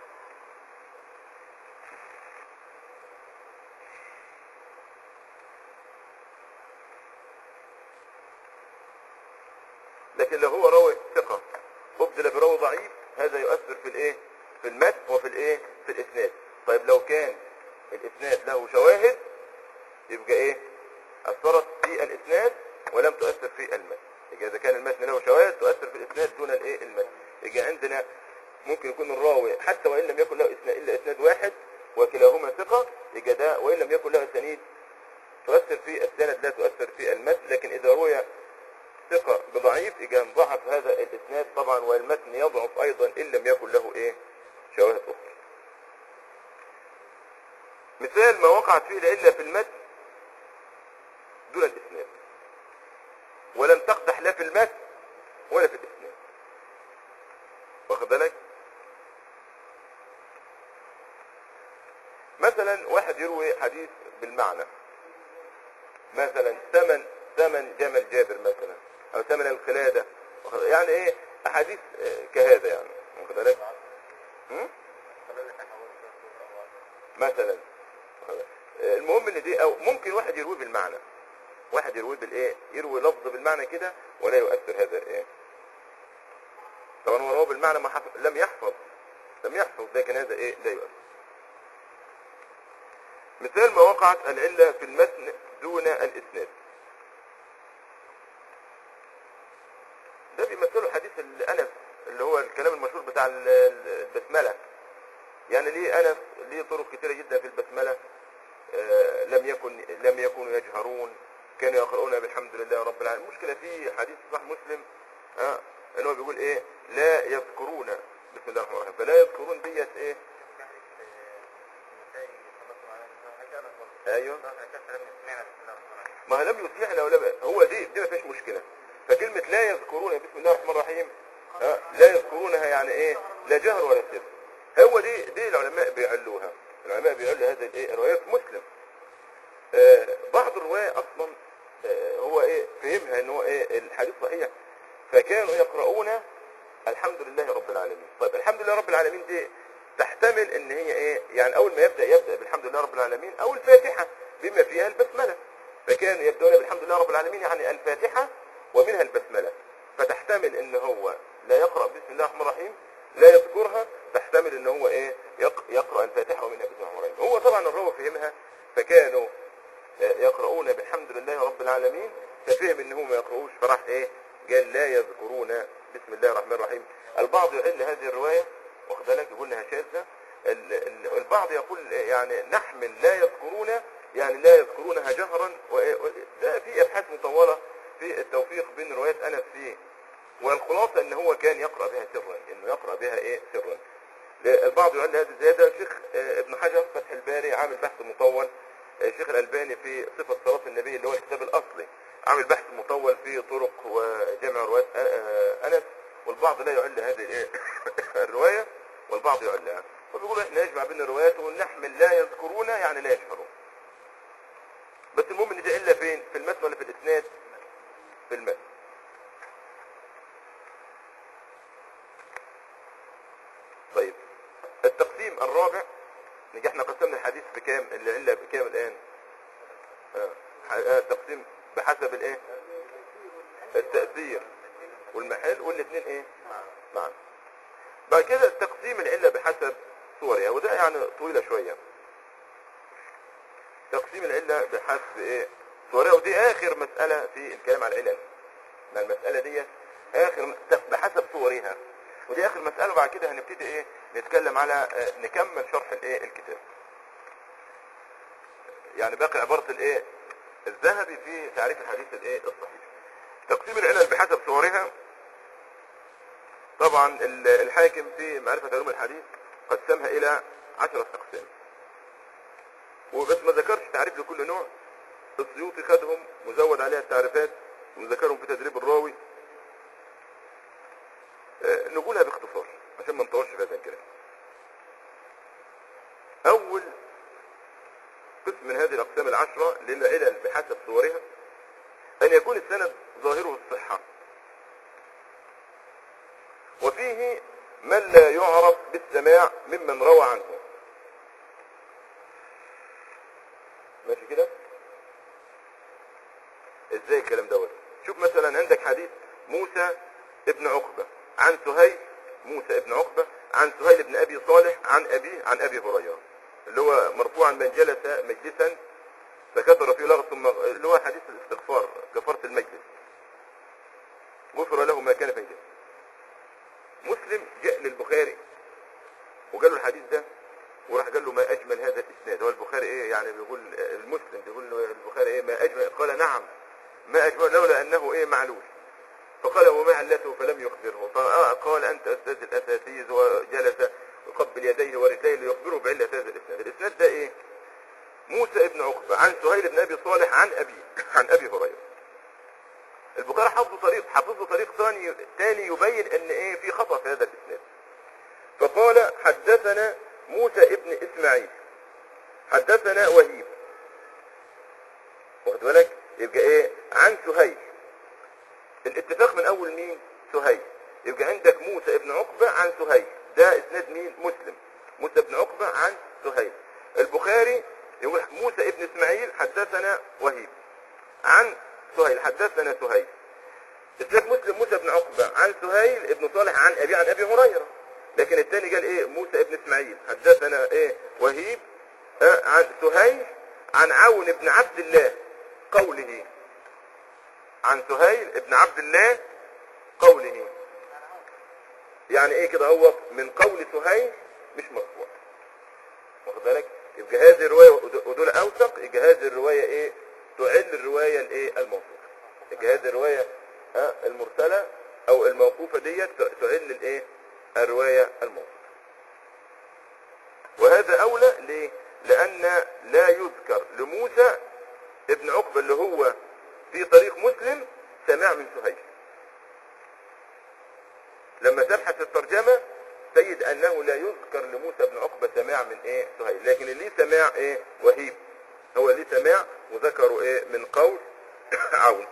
لكن لو هو راوي ثقة أبدل براوي ضعيف هذا يؤثر في الايه في المتن وفي الايه في الاسناد طيب لو كان الاسناد له شواهد يبقى ايه اثرت في الاسناد ولم تؤثر في المتن يبقى اذا كان المتن له شواهد تؤثر في الاسناد دون الايه المتن يبقى عندنا ممكن يكون الراوي حتى وان لم يكن له اسناد الا اسناد واحد وكلاهما ثقة يبقى ده وان لم يكن له اسانيد تؤثر في السند لا تؤثر في المتن لكن اذا روي ثقة بضعيف يبقى انضعف هذا الاسناد طبعا والمتن يضعف ايضا ان لم يكن له ايه شواهد اخرى مثال ما وقعت فيه العلة في المتن دون الاسناد ولم تقدح لا في المتن ولا في الاسناد واخد بالك مثلا واحد يروي حديث بالمعنى مثلا ثمن ثمن جمل جابر مثلا او ثمن القلادة واخد- يعني ايه احاديث آه، كهذا يعني واخد بالك هم؟ مثلا واخد بالك؟ آه، المهم ان دي او ممكن واحد يروي بالمعنى واحد يروي بالايه يروي لفظ بالمعنى كده ولا يؤثر هذا ايه طبعا هو روى بالمعنى ما حفظ لم يحفظ لم يحفظ لكن هذا ايه لا يؤثر مثال ما وقعت العلة في المتن دون الاسناد ده بيمثله حديث الانس اللي هو الكلام المشهور بتاع ال- ال- البسمله يعني ليه انس ليه طرق كثيره جدا في البسمله آه، لم يكن لم يكونوا يجهرون كانوا يقرؤون بالحمد لله رب العالمين المشكله في حديث صحيح مسلم اه ان هو بيقول ايه لا يذكرون بسم الله الرحمن الرحيم فلا يذكرون ديت ايه ايوه ما هو لم يسمعنا ولا ب- هو دي دي ما فيش مشكله فكلمه لا يذكرون بسم الله الرحمن الرحيم آه، لا يذكرونها يعني ايه لا جهر ولا سر هو دي دي العلماء بيعلوها العلماء بيعلوا هذا الايه روايات مسلم آه، بعض الرواية اصلا آه، هو ايه فهمها ان هو ايه الحديث صحيح فكانوا يقرؤون الحمد لله رب العالمين طيب الحمد لله رب العالمين دي تحتمل ان هي ايه يعني اول ما يبدا يبدا بالحمد لله رب العالمين او الفاتحه بما فيها البسمله فكانوا يبدون بالحمد لله رب العالمين يعني الفاتحه ومنها البسمله فتحتمل ان هو لا يقرأ بسم الله الرحمن الرحيم لا يذكرها تحتمل ان هو ايه يق- يقرأ الفاتحة ومنها بسم الله الرحمن الرحيم هو طبعا الراوي فهمها فكانوا آه، يقرؤون بحمد لله رب العالمين ففهم ان هم ما يقرؤوش فراح ايه قال لا يذكرون بسم الله الرحمن الرحيم البعض يعل هذه الرواية واخد بالك يقول انها شاذة ال- ال- البعض يقول يعني نحمل لا يذكرون يعني لا يذكرونها جهرا و- و- ده في ابحاث مطولة في التوفيق بين روايات انس فيه والخلاصة ان هو كان يقرأ بها سرا انه يقرأ بها ايه سرا البعض يقول هذه الزيادة الشيخ آه، ابن حجر فتح الباري عامل بحث مطول آه، الشيخ الألباني في صفة صلاة النبي اللي هو الكتاب الأصلي عامل بحث مطول في طرق وجمع روايات آه، آه، أنس والبعض لا يعل هذه الإيه؟ الرواية والبعض يعلها وبيقولوا احنا نجمع بين الروايات ونحمل لا يذكرون يعني لا يشعرون بس المهم ان دي إلا فين في المتن ولا في الإسناد في المتن طيب التقسيم الرابع نجي احنا قسمنا الحديث بكام العلة بكام الآن آه. ح- آه. تقسيم بحسب الايه التأثير والمحل والاثنين ايه معا بعد كده تقسيم العلة بحسب صورها وده يعني طويلة شوية تقسيم العلة بحسب ايه صورها ودي اخر مسألة في الكلام على العلل ما المسألة دي اخر م- بحسب صورها ودي اخر مسألة وبعد كده هنبتدي ايه نتكلم على آه، نكمل شرح الايه الكتاب يعني باقي عبارة الايه الذهبي في تعريف الحديث الايه الصحيح تقسيم العلل بحسب صورها طبعا ال- الحاكم في معرفة علوم الحديث قسمها الى عشرة اقسام وبس ما ذكرش تعريف لكل نوع السيوطي خدهم وزود عليها التعريفات وذكرهم في تدريب الراوي آه، نقولها باختصار عشان ما نطولش في هذا الكلام اول قسم من هذه الاقسام العشرة للعلل بحسب صورها ان يكون السند ظاهره الصحة وفيه من لا يعرف بالسماع ممن روى عنه ماشي كده ازاي الكلام دوت شوف مثلا عندك حديث موسى ابن عقبة عن سهيل موسى ابن عقبة عن سهيل بن ابي صالح عن ابيه عن ابي هريرة اللي هو مرفوعا من جلس مجلسا فكثر فيه لغط ثم اللي هو حديث الاستغفار كفارة المجلس غفر له ما كان في مجلس مسلم جاء للبخاري وقال له الحديث ده وراح قال له ما اجمل هذا الاسناد هو البخاري ايه يعني بيقول المسلم بيقول له البخاري ايه ما اجمل قال نعم ما اجمل لولا انه ايه معلول فقال وما علته فلم يخبره فقال انت استاذ الاساتيذ وجلس يقبل يديه ورجليه ليخبره بعلة هذا الاسناد الاسناد ده ايه موسى ابن عقبة عن سهيل بن ابي صالح عن ابي عن ابي هريرة البخاري حفظ طريق حفظ له طريق ثاني ثاني يبين ان ايه في خطأ في هذا الاسناد فقال حدثنا موسى ابن اسماعيل حدثنا وهيب واخد بالك يبقى ايه عن سهيل الاتفاق من اول مين سهيل يبقى عندك موسى ابن عقبة عن سهيل ده اسناد مين مسلم موسى ابن عقبة عن سهيل البخاري يقول موسى ابن اسماعيل حدثنا وهيب عن سهيل حدثنا سهيل اسناد مسلم موسى بن عقبة عن سهيل ابن صالح عن ابي عن ابي هريرة لكن الثاني قال ايه موسى ابن اسماعيل حدثنا ايه وهيب آه عن سهيل عن عون بن عبد الله قوله عن سهيل ابن عبد الله قوله يعني ايه كده هو من قول سهيل مش مرفوع واخد بالك يبقى هذه الروايه ودول اوثق يبقى هذه الروايه ايه تعل الروايه الايه الموثوقه يبقى هذه الروايه آه المرسله او الموقوفه ديت تعل الايه الروايه الموثوقه وهذا اولى ليه لان لا يذكر لموسى ابن عقبه اللي هو في طريق مسلم سماع من سهيل لما تبحث الترجمة تجد انه لا يذكر لموسى بن عقبة سماع من ايه سهيل لكن اللي سماع ايه وهيب هو اللي سماع وذكروا ايه من قول عون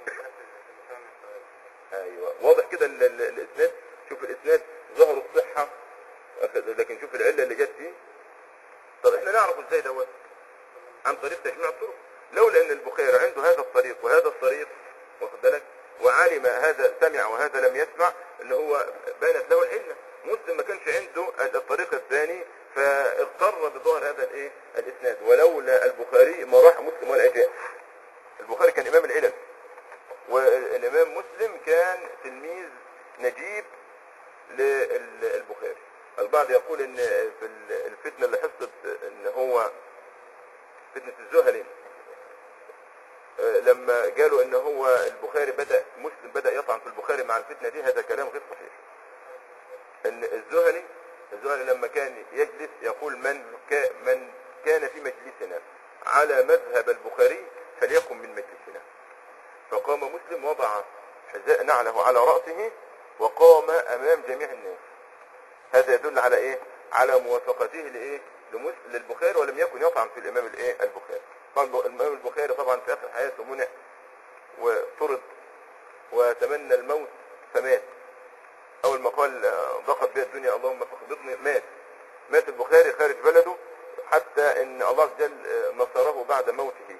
ايوه واضح كده ال- ال- الاسناد شوف الاسناد ظهر الصحة لكن شوف العلة اللي جت فيه طب احنا نعرف ازاي دوت عن طريق تجميع الطرق لولا ان البخاري عنده هذا الطريق وهذا الطريق واخد بالك وعلم هذا سمع وهذا لم يسمع ان هو بانت له العله مسلم ما كانش عنده الطريق الثاني فاغتر بظهر هذا الايه الاسناد ولولا البخاري ما راح مسلم ولا جاء البخاري كان امام العلل والامام مسلم كان تلميذ نجيب للبخاري البعض يقول ان في الفتنه اللي حصلت ان هو فتنه الزهري آه، لما قالوا ان هو البخاري بدا مسلم بدا يطعن في البخاري مع الفتنه دي هذا كلام غير صحيح ان الزهري الزهري لما كان يجلس يقول من كا من كان في مجلسنا على مذهب البخاري فليكن من مجلسنا فقام مسلم وضع حذاء نعله على رأسه وقام أمام جميع الناس هذا يدل على إيه؟ على موافقته لإيه؟ لمس- للبخاري ولم يكن يطعن في الإمام الإيه؟ البخاري طبعا الإمام البخاري طبعا في آخر حياته منع وطرد وتمنى الموت فمات أول ما قال آه، ضاقت بي الدنيا اللهم فاقبضني مات مات البخاري خارج بلده حتى ان الله عز وجل آه، نصره بعد موته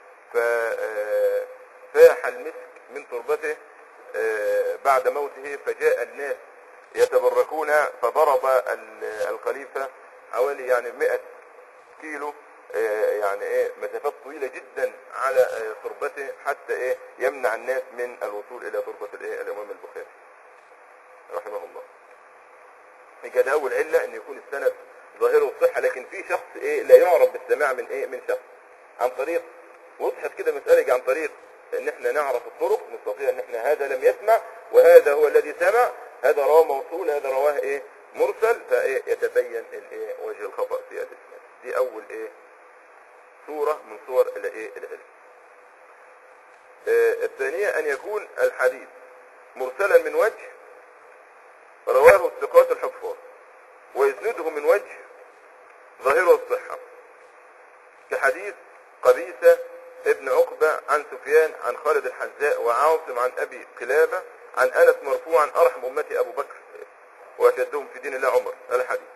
ففاح المسك من تربته آه، بعد موته فجاء الناس يتبركون فضرب ال- الخليفة حوالي يعني 100 كيلو آه، يعني ايه مسافات طويلة جدا على آه، تربته حتى ايه يمنع الناس من الوصول الى تربة الايه الامام البخاري رحمه الله يبقى ده اول علة ان يكون السند ظاهره الصحة لكن في شخص ايه لا يعرف بالسماع من ايه من شخص عن طريق وضحت كده مسألة عن طريق ان احنا نعرف الطرق نستطيع ان احنا هذا لم يسمع وهذا هو الذي سمع هذا رواه موصول هذا رواه ايه مرسل فايه يتبين الايه وجه الخطأ في الاسناد دي اول ايه صورة من صور الايه العلم آه، الثانية ان يكون الحديث مرسلا من وجه رواه الثقات الحفاظ ويسنده من وجه ظاهره الصحة كحديث قبيسة ابن عقبة عن سفيان عن خالد الحذاء وعاصم عن أبي قلابة عن أنس مرفوعا أرحم أمتي أبو بكر وأشدهم في دين الله عمر هذا الحديث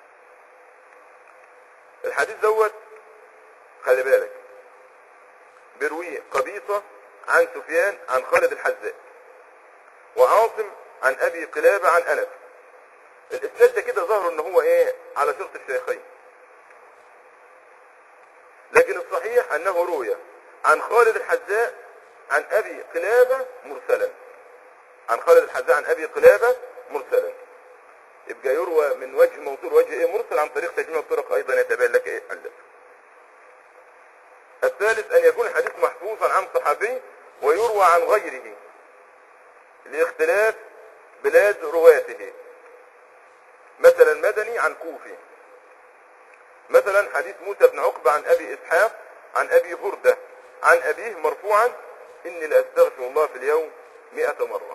الحديث دوت خلي بالك بيرويه قبيصة عن سفيان عن خالد الحذاء وعاصم عن أبي قلابة عن أنس الإسناد ده كده ظهر إن هو إيه على شرط الشيخين لكن الصحيح أنه روي عن خالد الحذاء عن أبي قلابة مرسلا عن خالد الحذاء عن أبي قلابة مرسلا يبقى يروى من وجه موصول وجه إيه مرسل عن طريق تجميع الطرق أيضا يتبين لك إيه علته الثالث أن يكون الحديث محفوظا عن صحابي ويروى عن غيره لاختلاف بلاد رواته مثلا مدني عن كوفي مثلا حديث موسى بن عقبة عن أبي إسحاق عن أبي بردة عن أبيه مرفوعا إني لأستغفر الله في اليوم مئة مرة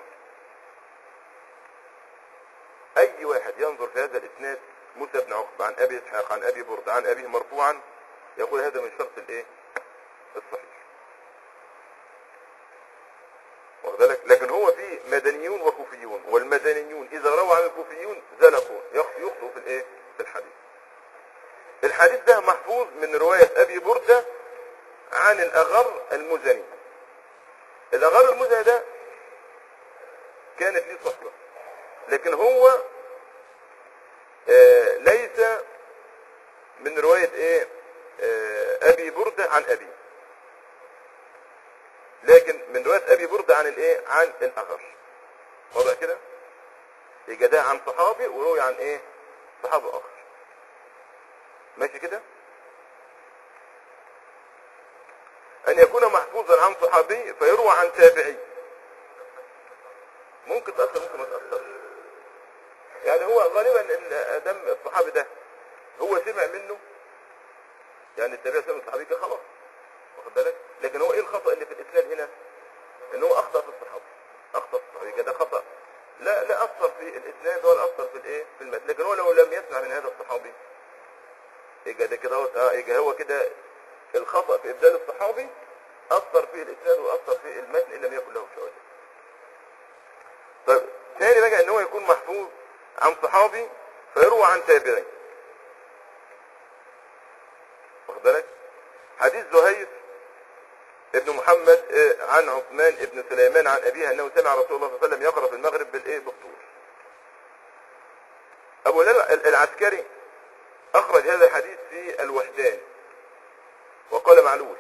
أي واحد ينظر في هذا الإسناد موسى بن عقبة عن أبي إسحاق عن أبي بردة عن أبيه مرفوعا يقول هذا من شرط الإيه الصحيح واخد بالك لكن هو في مدنيون وكوفيون والمدنيون اذا روى عن الكوفيون زلقوا يخ- يخطئوا في الايه في الحديث الحديث ده محفوظ من رواية ابي بردة عن الاغر المزني الاغر المزني ده كانت ليه صحبة لكن هو آه ليس من رواية ايه آه ابي بردة عن ابي لكن من رواية ابي بردة عن الايه عن الاغر واضح كده يبقى ده عن صحابي وروي عن ايه صحابي اخر ماشي كده ان يكون محفوظا عن صحابي فيروى عن تابعي ممكن تأثر ممكن ما تأثرش يعني هو غالبا ال- دم الصحابي ده هو سمع منه يعني التابعي سمع من الصحابي كده خلاص واخد بالك لكن هو ايه الخطأ اللي في الاسناد هنا ان هو اخطأ في الصحابي اخطأ في الصحابي كده خطأ لا لا اثر في الاسناد ولا اثر في الايه في المتن لكن هو لو لم يسمع من هذا الصحابي يبقى ده كده هو اه يبقى هو كده الخطأ في ابدال الصحابي اثر في الاسناد واثر في المتن ان لم يكن له شواهد طيب ثاني بقى ان هو يكون محفوظ عن صحابي فيروى عن تابعي واخد بالك حديث زهير ابن محمد آه، عن عثمان ابن سليمان عن أبيه أنه سمع رسول الله صلى الله عليه وسلم يقرأ في المغرب بالإيه بالطور أبو هلال ال- العسكري أخرج هذا الحديث في الوحدان وقال معلول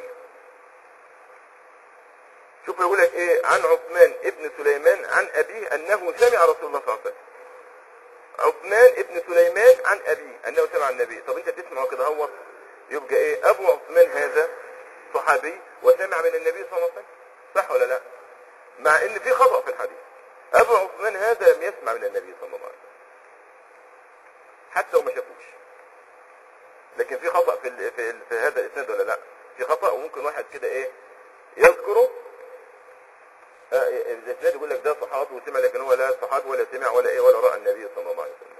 شوف يقول لك إيه عن عثمان ابن سليمان عن أبيه أنه سمع رسول الله صلى الله عليه وسلم عثمان ابن سليمان عن أبيه أنه سمع النبي طب أنت تسمع كده هو يبقى إيه أبو عثمان هذا صحابي وسمع من النبي صلى الله عليه وسلم صح ولا لا مع ان في خطأ في الحديث ابو عثمان هذا لم يسمع من النبي صلى الله عليه وسلم حتى وما شافوش لكن في خطأ في ال- في, ال- في هذا الاسناد ولا لا في خطأ وممكن واحد كده ايه يذكره آه، الاسناد يقول لك ده صحابي وسمع لكن هو لا صحابي ولا سمع ولا ايه ولا راى النبي صلى الله عليه وسلم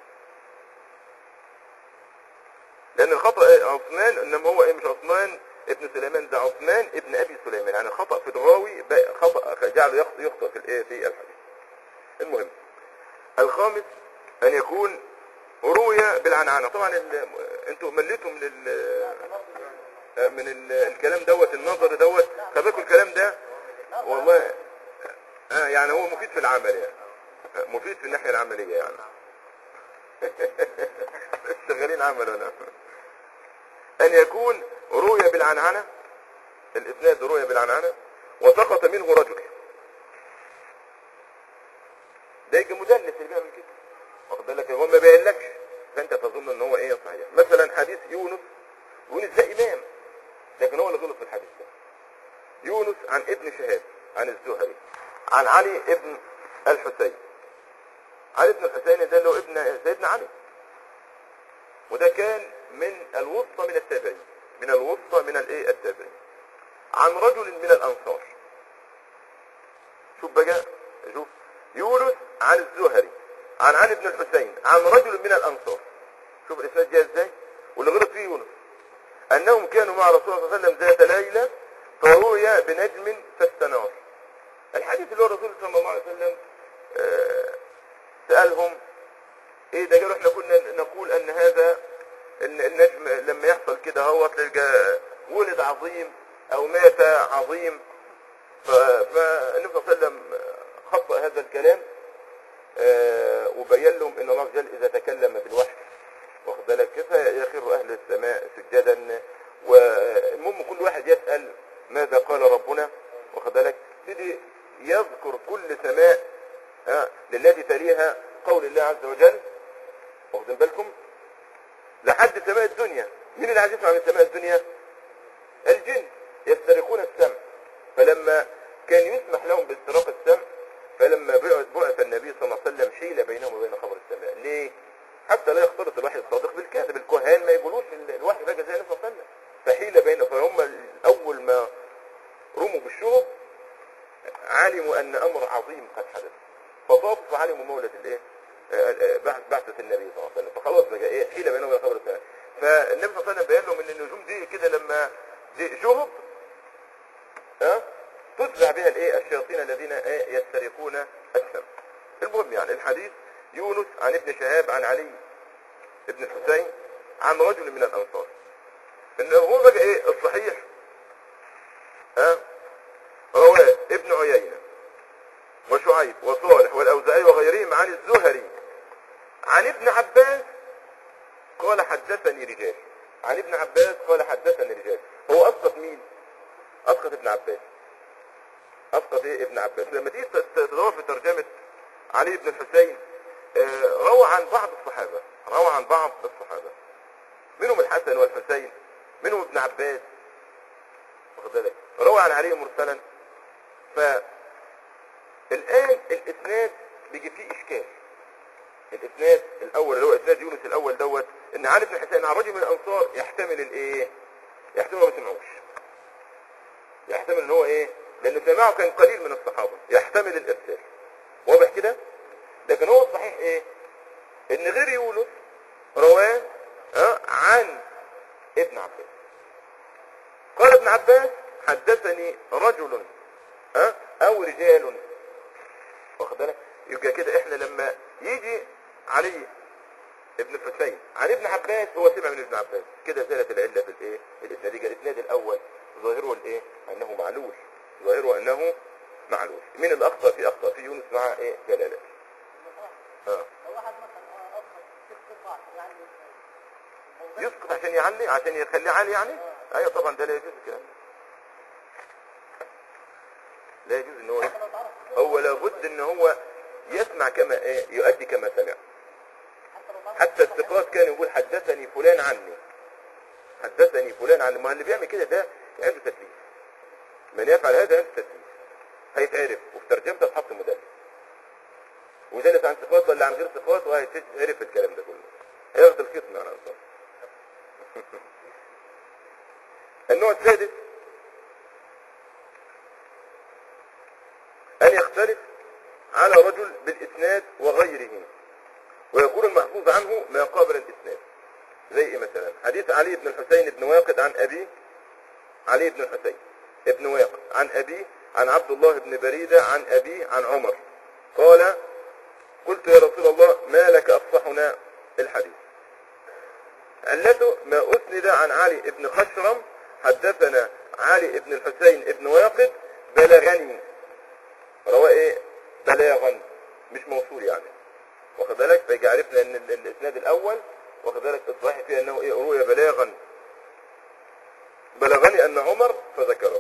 لان الخطأ إيه؟ عثمان انما هو ايه مش عثمان ابن سليمان ده عثمان ابن ابي سليمان يعني الخطأ في الراوي بقى خطأ جعله يخطئ, يخطئ في الايه في الحديث المهم الخامس ان يكون روي بالعنعنة طبعا ال- انتوا مليتم لل من ال- الكلام دوت النظر دوت خلي الكلام ده والله آه يعني هو مفيد في العمل يعني آه، مفيد في الناحية العملية يعني شغالين عمل هنا أن يكون روي بالعنعنة الإسناد روي بالعنعنة وسقط منه رجل ده يجي مدلس اللي بيعمل كده واخد بالك هو ما بيقولكش فأنت تظن إن هو إيه صحيح مثلا حديث يونس يونس ده إمام لكن هو اللي غلط في الحديث ده يونس عن ابن شهاب عن الزهري عن علي ابن الحسين علي ابن الحسين ده اللي هو ابن سيدنا علي وده كان من الوسطى من التابعين من الوسطى من الايه التابعين عن رجل من الانصار شوف بقى شوف يونس عن الزهري عن علي بن الحسين عن رجل من الانصار شوف الاسناد جاي ازاي واللي غلط فيه يونس انهم كانوا مع رسول الله صلى الله عليه وسلم ذات ليله فروي بنجم فاستنار الحديث اللي هو الرسول صلى الله عليه وسلم آه، سالهم ايه ده قالوا احنا كنا نقول ان هذا ان النجم لما يحصل كده هو تلقى ولد عظيم او مات عظيم ف- فالنبي صلى الله عليه وسلم خطأ هذا الكلام آه، وبين لهم ان الله عز وجل اذا تكلم بالوحي واخد بالك كيف يخر اهل السماء سجدا والمهم كل واحد يسأل ماذا قال ربنا واخد بالك يبتدي يذكر كل سماء آه، للتي تليها قول الله عز وجل واخدين بالكم لحد سماء الدنيا مين اللي عايز يسمع من سماء الدنيا الجن يسترقون السمع فلما كان يسمح لهم باستراق السمع فلما بعث بعث النبي صلى الله عليه وسلم حيل بينهم وبين خبر السماء ليه حتى لا يختلط الوحي الصادق بالكاذب الكهان ما يقولوش ال- الوحي بقى زي النبي صلى الله عليه وسلم فحيل بينهم فهم اول ما رموا بالشرب علموا ان امر عظيم قد حدث فطافوا فعلموا مولد الايه آه، آه، بعث بعثة النبي صلى الله عليه وسلم فخلاص بقى ايه حيل بينهم وبين خبر السماء فالنبي صلى الله عليه وسلم بين لهم ان النجوم دي كده لما دي شهب ها تتبع بها الايه الشياطين الذين إيه يسترقون السمع المهم يعني الحديث يونس عن ابن شهاب عن علي ابن الحسين عن رجل من الانصار ان هو بقى ايه الصحيح ها رواه ابن عيينة وشعيب وصالح والاوزاعي وغيرهم عن الزهري عن ابن عباس قال حدثني رجال عن ابن عباس قال حدثني رجال هو اسقط مين اسقط ابن عباس اسقط ايه ابن عباس لما تيجي تت- تدور في ترجمة علي بن الحسين آه، روى عن بعض الصحابة روى عن بعض الصحابة منهم الحسن والحسين منهم ابن عباس واخد بالك روى عن علي مرسلا فالآن الإسناد بيجي فيه إشكال الإسناد الأول اللي هو إسناد يونس الأول دوت إن علي بن الحسين عن رجل من الأنصار يحتمل الإيه؟ يحتمل ما سمعوش يحتمل إن هو إيه؟ لأنه سماعه كان قليل من الصحابة يحتمل الإرسال واضح كده؟ لكن هو الصحيح إيه؟ إن غير يونس رواه آه، عن ابن عباس قال ابن عباس حدثني رجل ها او رجال واخد بالك يبقى كده احنا لما يجي علي ابن الحسين عن ابن عباس هو سمع من ابن عباس كده زالت العله في الايه الاسناد يبقى الاسناد الاول ظاهره الايه انه معلول ظاهره انه معلول من الاخطا في اخطا في يونس مع ايه جلاله اه لو واحد مثلا آه، اضغط ست اربع يعني أو ده- يسقط عشان يعلي عشان يخليه عالي يعني ايوه طبعا ده لا يجوز الكلام ده. لا يجوز ان هو حتى لو تعرف هو لابد ان هو يسمع كما ايه يؤدي كما سمع حتى لو تعرف حتى الثقات كان يقول حدثني فلان عني حدثني فلان عني ما اللي بيعمل كده ده عنده تدليس من يفعل هذا عنده تدليس هيتعرف وفي ترجمته تحط مدلس ودلس عن ثقات ولا عن غير ثقات وهيتعرف الكلام ده كله هياخد الخيط من على الأنصار النوع السادس أن يختلف على رجل بالإسناد وغيره ويكون المحفوظ عنه ما قابل الإسناد زي إيه مثلا حديث علي بن الحسين بن واقد عن أبيه علي بن الحسين ابن واقد عن أبيه عن عبد الله بن بريدة عن أبيه عن عمر قال قلت يا رسول الله ما لك أفصحنا الحديث علته ما أسند عن علي بن خشرم حدثنا علي بن الحسين بن واقد بلغني رواه ايه بلاغا مش موصول يعني واخد بالك فيجي عرفنا ان ال- الاسناد الاول واخد بالك الصحيح فيه انه ايه روي بلاغا بلغني ان عمر فذكره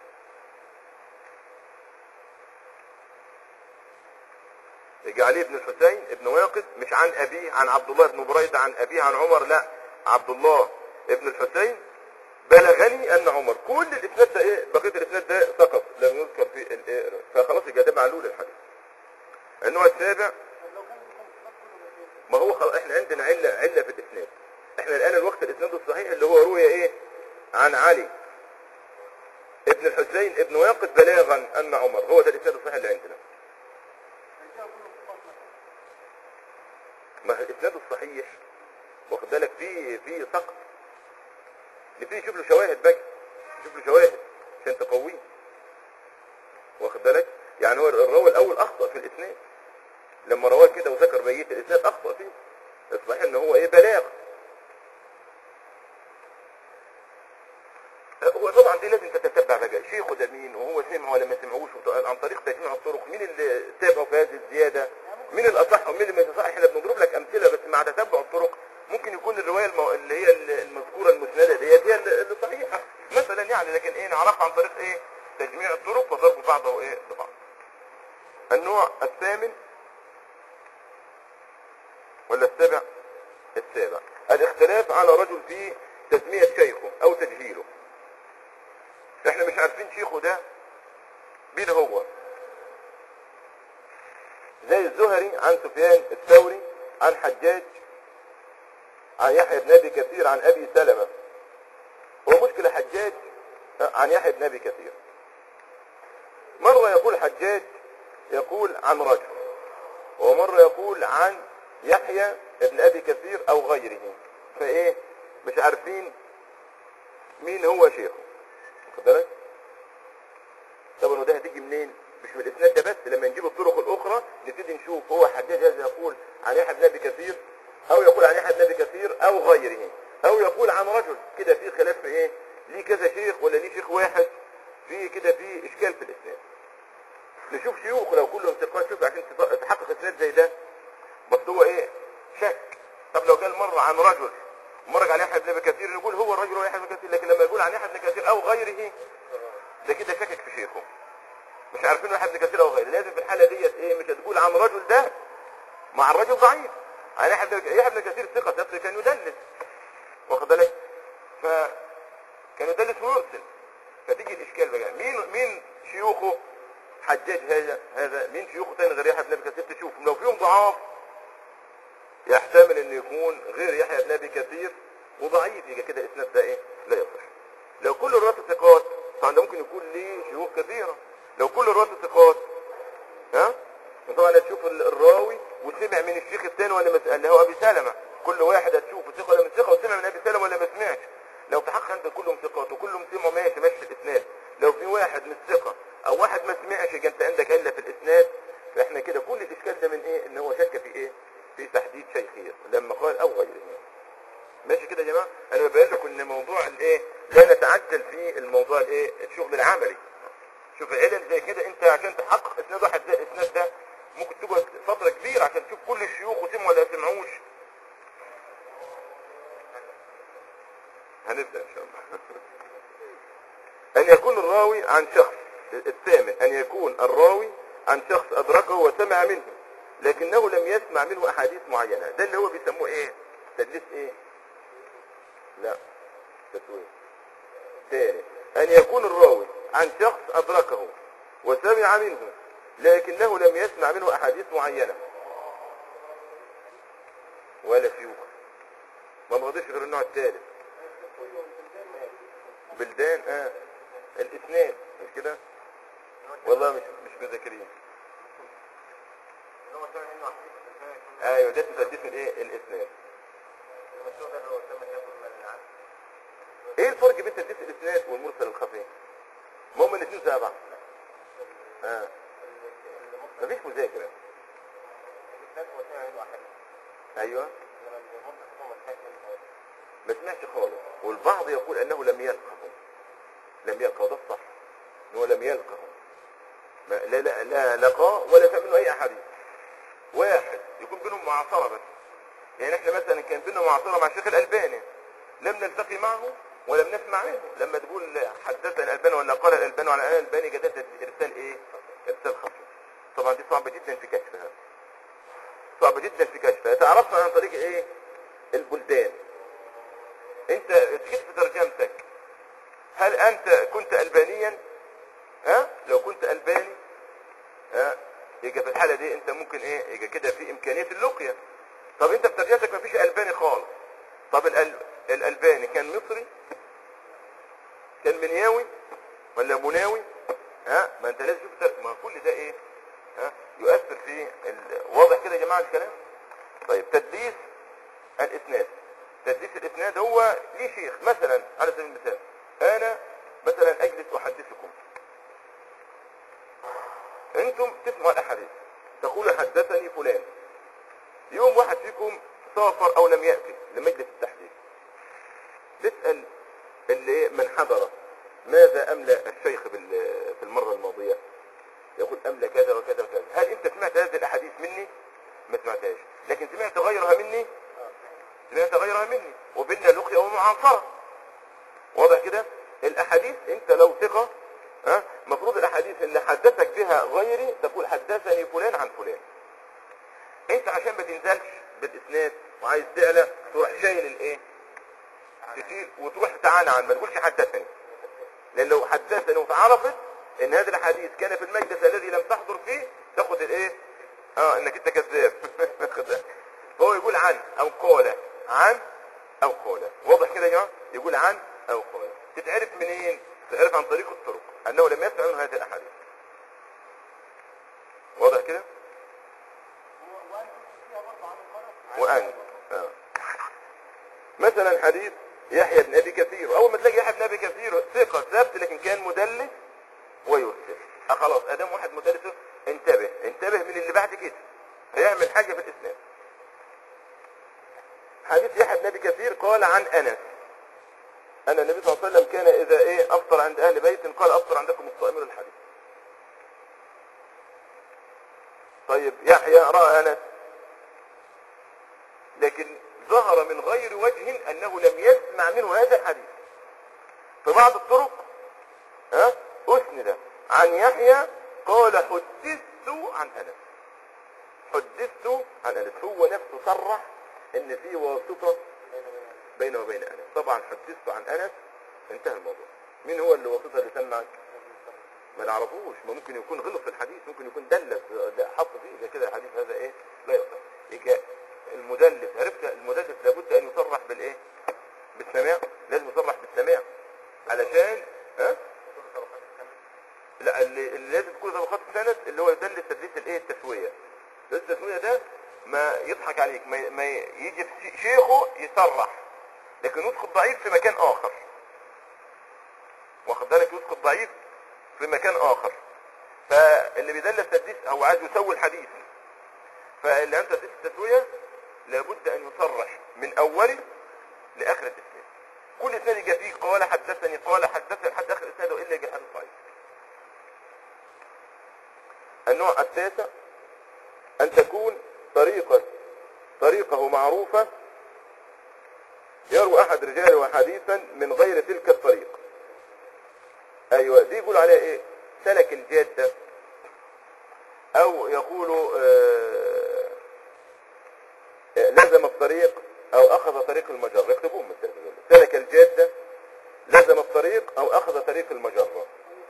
يجي علي بن الحسين ابن واقد مش عن ابيه عن عبد الله بن بريدة عن ابيه عن عمر لا عبد الله ابن الحسين بلغني ان عمر كل الاسناد ده ايه بقيه الاسناد ده سقط لم يذكر في الايه فخلاص يبقى ده معلول الحديث النوع السابع طب لو كان بيكون الصفات كله مزيد ما هو خلاص احنا عندنا علة علة في الاسناد احنا الان الوقت الاسناد الصحيح اللي هو روي ايه عن علي ابن الحسين ابن واقد بلاغا ان عمر هو ده الاسناد الصحيح اللي عندنا الرجال كله صفات مثلا ما هو الاسناد الصحيح واخد بالك فيه فيه سقط نبتدي نشوف له شواهد بقى نشوف له شواهد عشان تقويه واخد بالك يعني هو الراوي الاول اخطا في الاسناد لما رواه كده وذكر بقيه الاسناد اخطا فيه الصحيح ان هو ايه بلاغ هو طبعا دي لازم تتتبع بقى شيخه ده مين وهو سمع ولا ما سمعوش وط- عن طريق تجميع الطرق مين اللي تابعه في هذه الزياده مين الاصح ومين اللي ما يصح احنا بنضرب لك امثله بس مع تتبع الطرق ممكن يكون الروايه المو... اللي هي المذكوره المسنده ديت هي اللي اللي صحيحه مثلا يعني لكن ايه نعرفها عن طريق ايه تجميع الطرق وضرب بعضه ايه ببعض النوع الثامن ولا السابع السابع الاختلاف على رجل في تسمية شيخه او تجهيله احنا مش عارفين شيخه ده مين هو زي الزهري عن سفيان الثوري عن حجاج عن يحيى بن ابي كثير عن ابي سلمة هو مشكلة حجاج عن يحيى بن ابي كثير مرة يقول حجاج يقول عن رجل ومرة يقول عن يحيى ابن ابي كثير او غيره فايه مش عارفين مين هو شيخه واخد بالك طبعا وده هتيجي منين مش من الاسناد ده بس لما نجيب الطرق الاخرى نبتدي نشوف هو حجاج هذا يقول عن يحيى بن ابي كثير او يقول عن يحيى بن ابي كثير او غيره او يقول عن رجل كده في خلاف في ايه ليه كذا شيخ ولا ليه شيخ واحد في كده في اشكال في الاسناد نشوف شيوخ لو كلهم ثقات شوف عشان تف- تحقق اسناد زي ده بس هو ايه شك طب لو قال مرة عن رجل ومرة عن يحيى بن ابي كثير نقول هو الرجل هو يحيى بن كثير لكن لما يقول عن يحيى بن كثير او غيره ده كده شكك في شيخه مش عارفين يحيى بن كثير او غيره لازم في الحالة ديت ايه مش هتقول عن رجل ده مع الرجل ضعيف عن يحيى بن يحيى بن كثير ثقة بس كان يدلس واخد بالك ف كان يدلس ويرسل فتيجي الاشكال بقى مين مين شيوخه حجاج هذا هذا مين شيوخه تاني غير يحيى بن ابي كثير تشوف لو فيهم ضعاف يحتمل ان يكون غير يحيى بن ابي كثير وضعيف يبقى كده الاسناد ده ايه لا يصح لو كل الرواة ثقات طبعا ده ممكن يكون ليه شيوخ كثيره لو كل الرواة ثقات ها طبعا هتشوف ال- الراوي وسمع من الشيخ الثاني ولا ما اللي هو ابي سلمة كل واحد هتشوفه ثقه ولا مش ثقه وسمع من ابي سلمة ولا ما سمعش لو تحقق انت كلهم ثقات وكلهم سمعوا ماشي ماشي في الاسناد لو في واحد مش ثقه او واحد ما سمعش يبقى انت عندك عله في الاسناد فاحنا كده كل الاشكال ده من ايه ان هو شك في ايه في تحديد شيخيه لما قال او غيره ماشي كده يا جماعه انا ببين لكم ان موضوع الايه لا نتعجل في الموضوع الايه الشغل العملي شوف علل زي كده انت عشان تحقق اسناد واحد زي الاسناد ده ممكن تقعد فتره كبيره عشان تشوف كل الشيوخ وسمعوا ولا سمعوش هنبدا ان شاء الله ان يكون الراوي عن شخص الثامن ان يكون الراوي عن شخص ادركه وسمع منه لكنه لم يسمع منه احاديث معينه ده اللي هو بيسموه ايه تدليس ايه لا تسويق ثاني أن يكون الراوي عن شخص أدركه وسمع منه لكنه لم يسمع منه أحاديث معينة ولا شيوخ ما بغضيش غير النوع الثالث بلدان اه الاسنان مش كده والله مش مش مذاكرين ايوه ده تدريس الايه الاسنان ايه الفرق بين تدليس الاسناد والمرسل الخفي ما هم الاثنين زي بعض اه مفيش مذاكره ايوه ما سمعش خالص والبعض يقول انه لم يلقه لم يلقه ده الصح انه لم يلقه ما لا لا لا لقاه ولا سمع منه اي احاديث واحد يكون بينهم معاصره بس يعني احنا مثلا كان بيننا معاصره مع الشيخ الالباني لم نلتقي معه ولم نسمع منه لما تقول حدثنا الالباني ولا قال الالباني ولا الالباني جددت ارسال ايه ارسال خفي طبعا دي صعبه جدا في كشفها صعبه جدا في كشفها تعرفها عن طريق ايه البلدان انت تكتب في ترجمتك هل انت كنت البانيا ها لو كنت الباني ها يبقى في الحاله دي انت ممكن ايه يبقى كده في امكانيه اللقيه طب انت في ترجمتك مفيش الباني خالص طب الأل... الالباني كان مصري كان منياوي ولا مناوي ها ما انت لازم تشوف ما كل ده ايه ها يؤثر في ال... واضح كده يا جماعه الكلام طيب تدليس الاسناد تدليس الاسناد هو ليه شيخ مثلا على سبيل المثال انا مثلا اجلس احدثكم انتم تسمعوا الاحاديث تقول حدثني فلان يوم واحد فيكم سافر او لم ياتي لمجلس التحديث تسال اللي من حضر ماذا املى الشيخ بال- في المره الماضيه يقول املى كذا وكذا وكذا هل انت سمعت هذه الاحاديث مني ما سمعتهاش لكن سمعت غيرها مني سمعت غيرها مني وبيننا لقيا ومعاصره واضح كده الاحاديث انت لو ثقه ها مفروض الاحاديث اللي حدثك بها غيري تقول حدثني فلان عن فلان انت عشان ما تنزلش بالاسناد وعايز تعلى تروح شايل الايه تشيل وتروح تعالى عن ما تقولش حدثني لان لو حدثني وتعرفت ان هذا الحديث كان في المجلس الذي لم تحضر فيه تاخد الايه اه انك انت كذاب هو يقول عن او قال عن او قال واضح كده يا جماعه يقول عن او قال تتعرف منين تتعرف عن طريق الطرق انه لم يسمع من هذه الاحاديث واضح كده وأن آه. مثلا حديث يحيى بن أبي كثير أول ما تلاقي يحيى بن أبي كثير ثقة ثبت لكن كان مدلس ويرسل آه خلاص أدام واحد مدلس انتبه انتبه من اللي بعد كده هيعمل حاجة في الإسلام حديث يحيى بن أبي كثير قال عن أنس أن النبي صلى الله عليه وسلم كان إذا إيه أفطر عند أهل بيت قال أفطر عندكم الصائمون الحديث طيب يحيى رأى أنس لكن ظهر من غير وجه انه لم يسمع منه هذا الحديث في بعض الطرق ها اسند عن يحيى قال حدثت عن انس حدثت عن انس هو نفسه صرح ان في واسطه بينه وبين انس طبعا حدثت عن انس انتهى الموضوع مين هو اللي واسطه اللي سمعك ما نعرفوش ما ممكن يكون غلط في الحديث ممكن يكون دلس ده حط فيه اذا كده الحديث هذا ايه لا يصح يبقى المدلس عرفت المدلس لابد ان يصرح بالايه بالسماع لازم يصرح بالسماع علشان ها لا اللي, اللي لازم تكون طبقات السند اللي هو يدلس تدليس الايه التسويه تدليس التسويه ده ما يضحك عليك ما, ما يجي في شيخه يصرح لكن يسقط ضعيف في مكان اخر واخد بالك يسقط ضعيف في مكان اخر فاللي بيدلس تدليس هو عايز يسوي الحديث فاللي انت تدليس التسويه لابد ان يصرح من اوله لاخر الاسلام كل اسناد يجي فيه قال حدثني قال حدثني لحد اخر اسناده الا يجي حديث ضعيف النوع التاسع ان تكون طريقة طريقه معروفة يروي احد رجاله حديثا من غير تلك الطريق ايوه دي يقول عليها ايه سلك الجادة او يقولوا آه، آه، لزم الطريق او اخذ طريق المجرة يكتبون مثل هذا. سلك الجادة لزم الطريق او اخذ طريق المجرة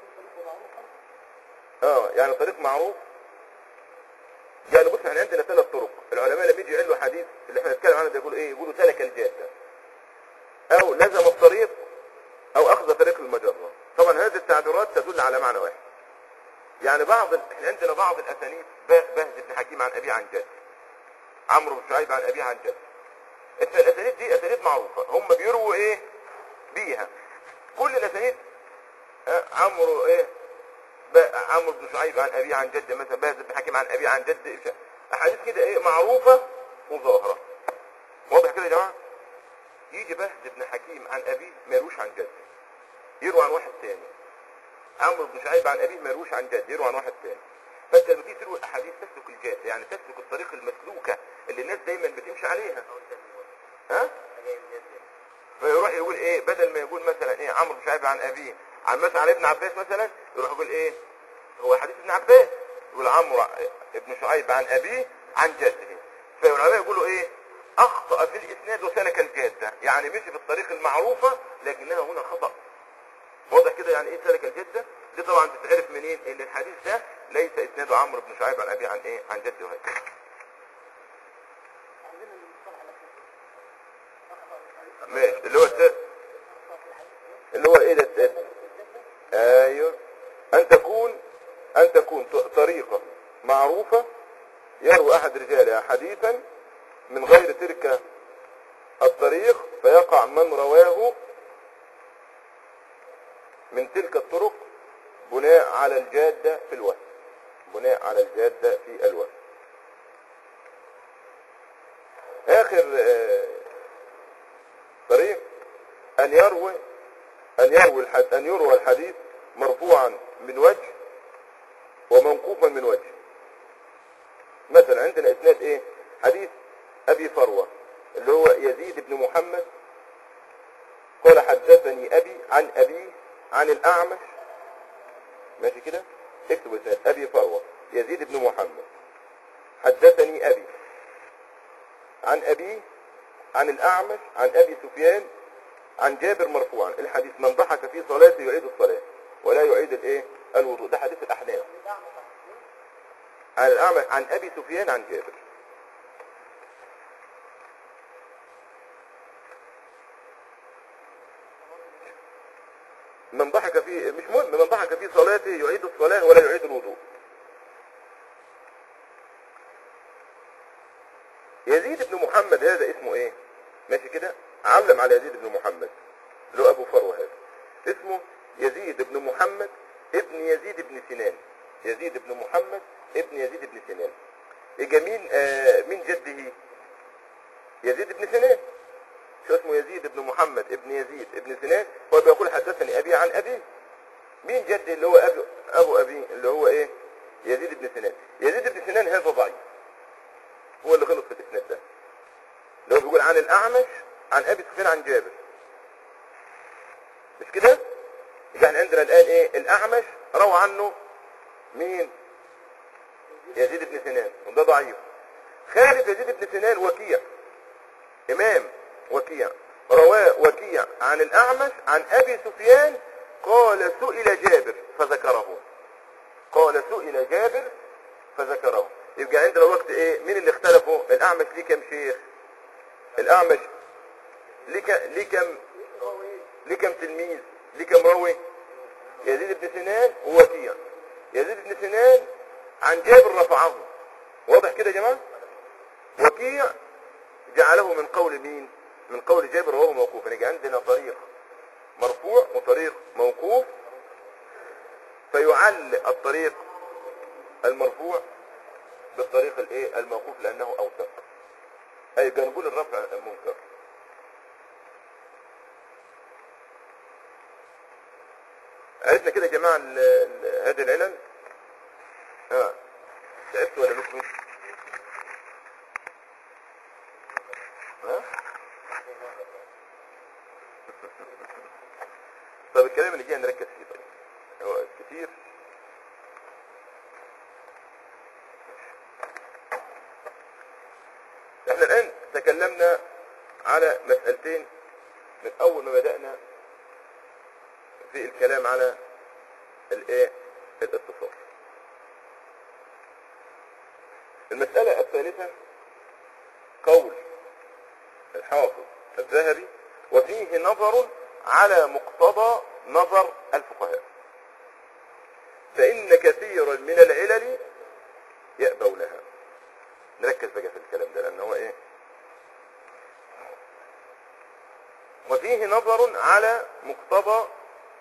اه يعني طريق معروف يعني بص احنا عندنا ثلاث طرق العلماء لما يجي يعلوا حديث اللي احنا بنتكلم عنه ده يقولوا ايه يقولوا سلك الجادة او لزم الطريق او اخذ طريق المجرة طبعا هذه التعبيرات تدل على معنى واحد يعني بعض ال- احنا عندنا بعض الاسانيد ب- بهز بن حكيم عن ابيه عن جد عمرو بن شعيب عن ابيه عن جد الاسانيد دي اسانيد معروفه هم بيرووا ايه بيها كل الاسانيد آه، عمرو ايه ب- عمرو بن شعيب عن ابيه عن جد مثلا بهز بن حكيم عن ابيه عن جد ش- احاديث كده ايه معروفه وظاهره واضح كده يا جماعه يجي بهز بن حكيم عن ابيه ما يروش عن جد يروي عن واحد تاني عمرو بن شعيب عن ابيه ما يروش عن جد يروي عن واحد تاني فانت لما تيجي تروي الاحاديث تسلك الجاد يعني تسلك الطريق المسلوكه اللي الناس دايما بتمشي عليها ها فيروح يقول ايه بدل ما يقول مثلا ايه عمرو بن شعيب عن ابيه عن مثلا عن ابن عباس مثلا يروح يقول ايه هو حديث ابن عباس يقول عمرو ابن شعيب عن ابيه عن جده فالعلماء يقولوا ايه اخطا في الاسناد وسلك الجاده يعني مشي في الطريق المعروفه لكنها هنا خطا واضح كده يعني ايه سلك الجده دي طبعا تتعرف منين ان الحديث ده ليس اسناده عمرو بن شعيب عن ابي عن ايه عن جده وهكذا عندنا المصطلح الأساسي. أخطأ في الحديث. ماشي اللي هو الت- أخطأ في الحديث. اللي هو ايه ده الت- ايوه ان تكون ان تكون ط- طريقه معروفه يروي احد رجالها حديثا من غير تلك الطريق فيقع من رواه من تلك الطرق بناء على الجادة في الوهم بناء على الجادة في الوهم آخر آه، طريق أن يروي أن يروي الحد أن يروى الحديث مرفوعا من وجه وموقوفا من وجه مثلا عندنا اسناد ايه حديث ابي فروة اللي هو يزيد بن محمد قال حدثني ابي عن ابيه عن الاعمش ماشي كده اكتب اسناد ابي فروة يزيد بن محمد حدثني ابي عن ابيه عن الاعمش عن ابي سفيان عن جابر مرفوعا الحديث من ضحك في صلاته يعيد الصلاة ولا يعيد الايه الوضوء ده حديث الاحناف الأعمى صح. عن الأعمش عن أبي سفيان عن جابر من ضحك في مش مهم من ضحك في صلاته يعيد الصلاة ولا يعيد الوضوء يزيد بن محمد هذا اسمه ايه ماشي كده علم على يزيد بن محمد اللي هو ابو فروه هذا اسمه يزيد بن محمد ابن يزيد بن سنان يزيد بن محمد ابن يزيد بن سنان يجي مين آه مين جده يزيد بن سنان شو اسمه يزيد بن محمد ابن يزيد ابن سنان هو بيقول حدثني ابي عن ابي مين جدي اللي هو ابو ابو ابي اللي هو ايه يزيد بن سنان يزيد بن سنان هذا ضعيف هو اللي غلط في الاسناد ده اللي هو بيقول عن الاعمش عن ابي سفيان عن جابر مش كده يعني عندنا الان ايه الاعمش روى عنه مين يزيد بن سنان وده ضعيف خالف يزيد بن سنان وكيع امام وكيع رواه وكيع عن الاعمش عن ابي سفيان قال سئل جابر فذكره قال سئل جابر فذكره يبقى عندنا وقت ايه مين اللي اختلفوا الاعمش ليه كم شيخ الاعمش ليه ك- ليه كم هو إيه؟ ليه كم تلميذ ليه كم راوي يزيد بن سنان ووكيع يزيد بن سنان عن جابر رفعه واضح كده يا جماعه وكيع جعله من قول مين من قول جابر وهو موقوف يعني عندنا طريق مرفوع وطريق موقوف فيعلق الطريق المرفوع بالطريق الايه الموقوف لانه اوثق اي كان نقول الرفع منكر عرفنا كده يا جماعة ال- ال- هذه العلل اه تعبت ولا مش مش ها طب الكلام اللي جاي نركز فيه طيب هو كتير احنا الان تكلمنا على مسألتين من اول ما بدأنا في الكلام على الايه الاتصال المسألة الثالثة قول الحافظ الذهبي وفيه نظر على مقتضى نظر الفقهاء فإن كثيرا من العلل يأبونها نركز بقى في الكلام ده لأنه هو إيه وفيه نظر على مقتضى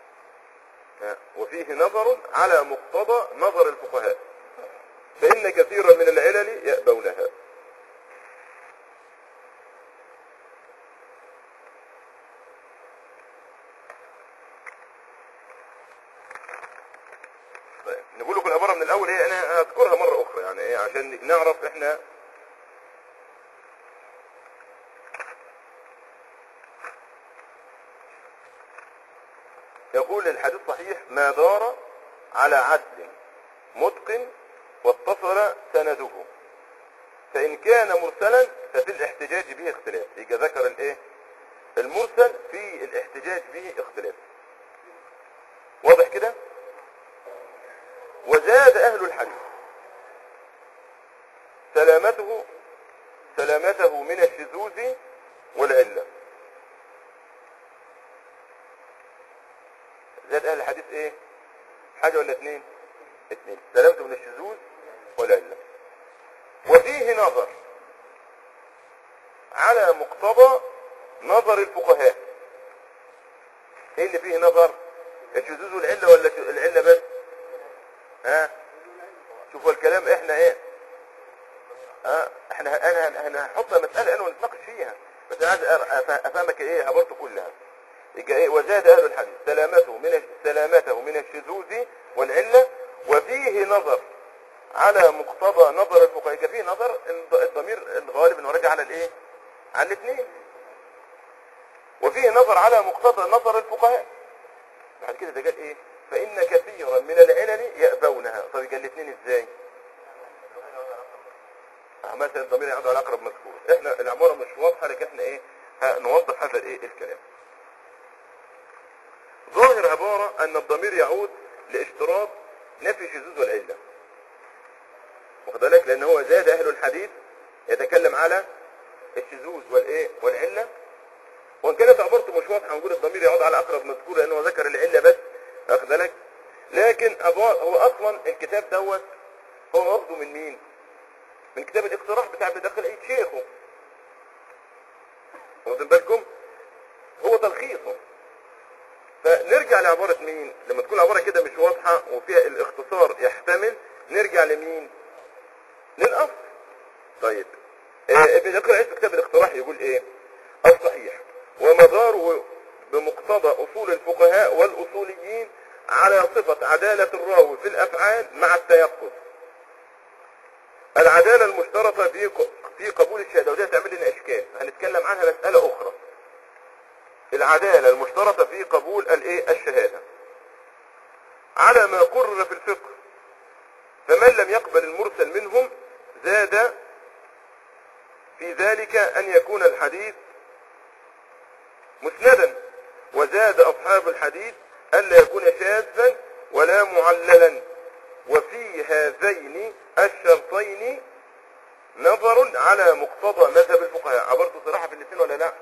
وفيه نظر على مقتضى نظر الفقهاء فإن كثيرا من العلل يأبونها طيب نقول لكم العبارة من الأول إيه أنا هذكرها مرة أخرى يعني إيه عشان نعرف إحنا يقول الحديث صحيح ما دار على عدل متقن واتصل سنده فإن كان مرسلا ففي الاحتجاج به اختلاف يجي ذكر الايه المرسل في الاحتجاج به اختلاف واضح كده وزاد أهل الحديث سلامته سلامته من الشذوذ والعلة زاد أهل الحديث إيه حاجة ولا اثنين اثنين سلامته من الشذوذ والعلة وفيه نظر على مقتضى نظر الفقهاء ايه اللي فيه نظر الشذوذ والعلة ولا ش- العلة بس ها شوفوا الكلام احنا ايه ها احنا انا انا هحط مسألة انا ونتناقش فيها بس انا عايز أر- أف- افهمك ايه عبارته كلها يبقى ايه وزاد اهل الحديث سلامته من الش- سلامته من الشذوذ والعلة وفيه نظر على مقتضى نظر الفقهاء يبقى فيه نظر الض- الضمير الغالب انه راجع على الايه على الاثنين وفيه نظر على مقتضى نظر الفقهاء بعد كده ده قال ايه فان كثيرا من العلل يأبونها طب يبقى الاثنين ازاي آه، مثلا الضمير يعود على اقرب مذكور احنا العباره مش واضحه لكن احنا ايه ها، نوضح هذا الايه الكلام ظاهر عباره ان الضمير يعود لاشتراط نفي الشذوذ والعله واخد بالك لان هو زاد اهل الحديث يتكلم على الشذوذ والايه والعله وان كانت عبارته مش واضحه نقول الضمير يعود على اقرب مذكور لانه ذكر العله بس واخد بالك لكن أبو- هو اصلا الكتاب دوت هو واخده من مين من كتاب الاقتراح بتاع ابن داخل عيد شيخه واخدين بالكم هو تلخيصه فنرجع لعبارة مين لما تكون العبارة كده مش واضحة وفيها الاختصار يحتمل نرجع لمين للأصل طيب آه، ابن داخل عيد في كتاب الاقتراح يقول ايه الصحيح ومداره بمقتضى اصول الفقهاء والاصوليين على صفة عدالة الراوي في الافعال مع التيقظ العدالة المشترطة في ق- في قبول الشهادة ودي هتعمل لنا اشكال هنتكلم عنها مسألة اخرى العدالة المشترطة في قبول الايه الشهادة على ما قرر في الفقه فمن لم يقبل المرسل منهم زاد في ذلك ان يكون الحديث مسندا وزاد اصحاب الحديث الا يكون شاذا ولا معللا وفي هذين الشرطين نظر على مقتضى مذهب الفقهاء عبرت صراحة في الاثنين ولا لا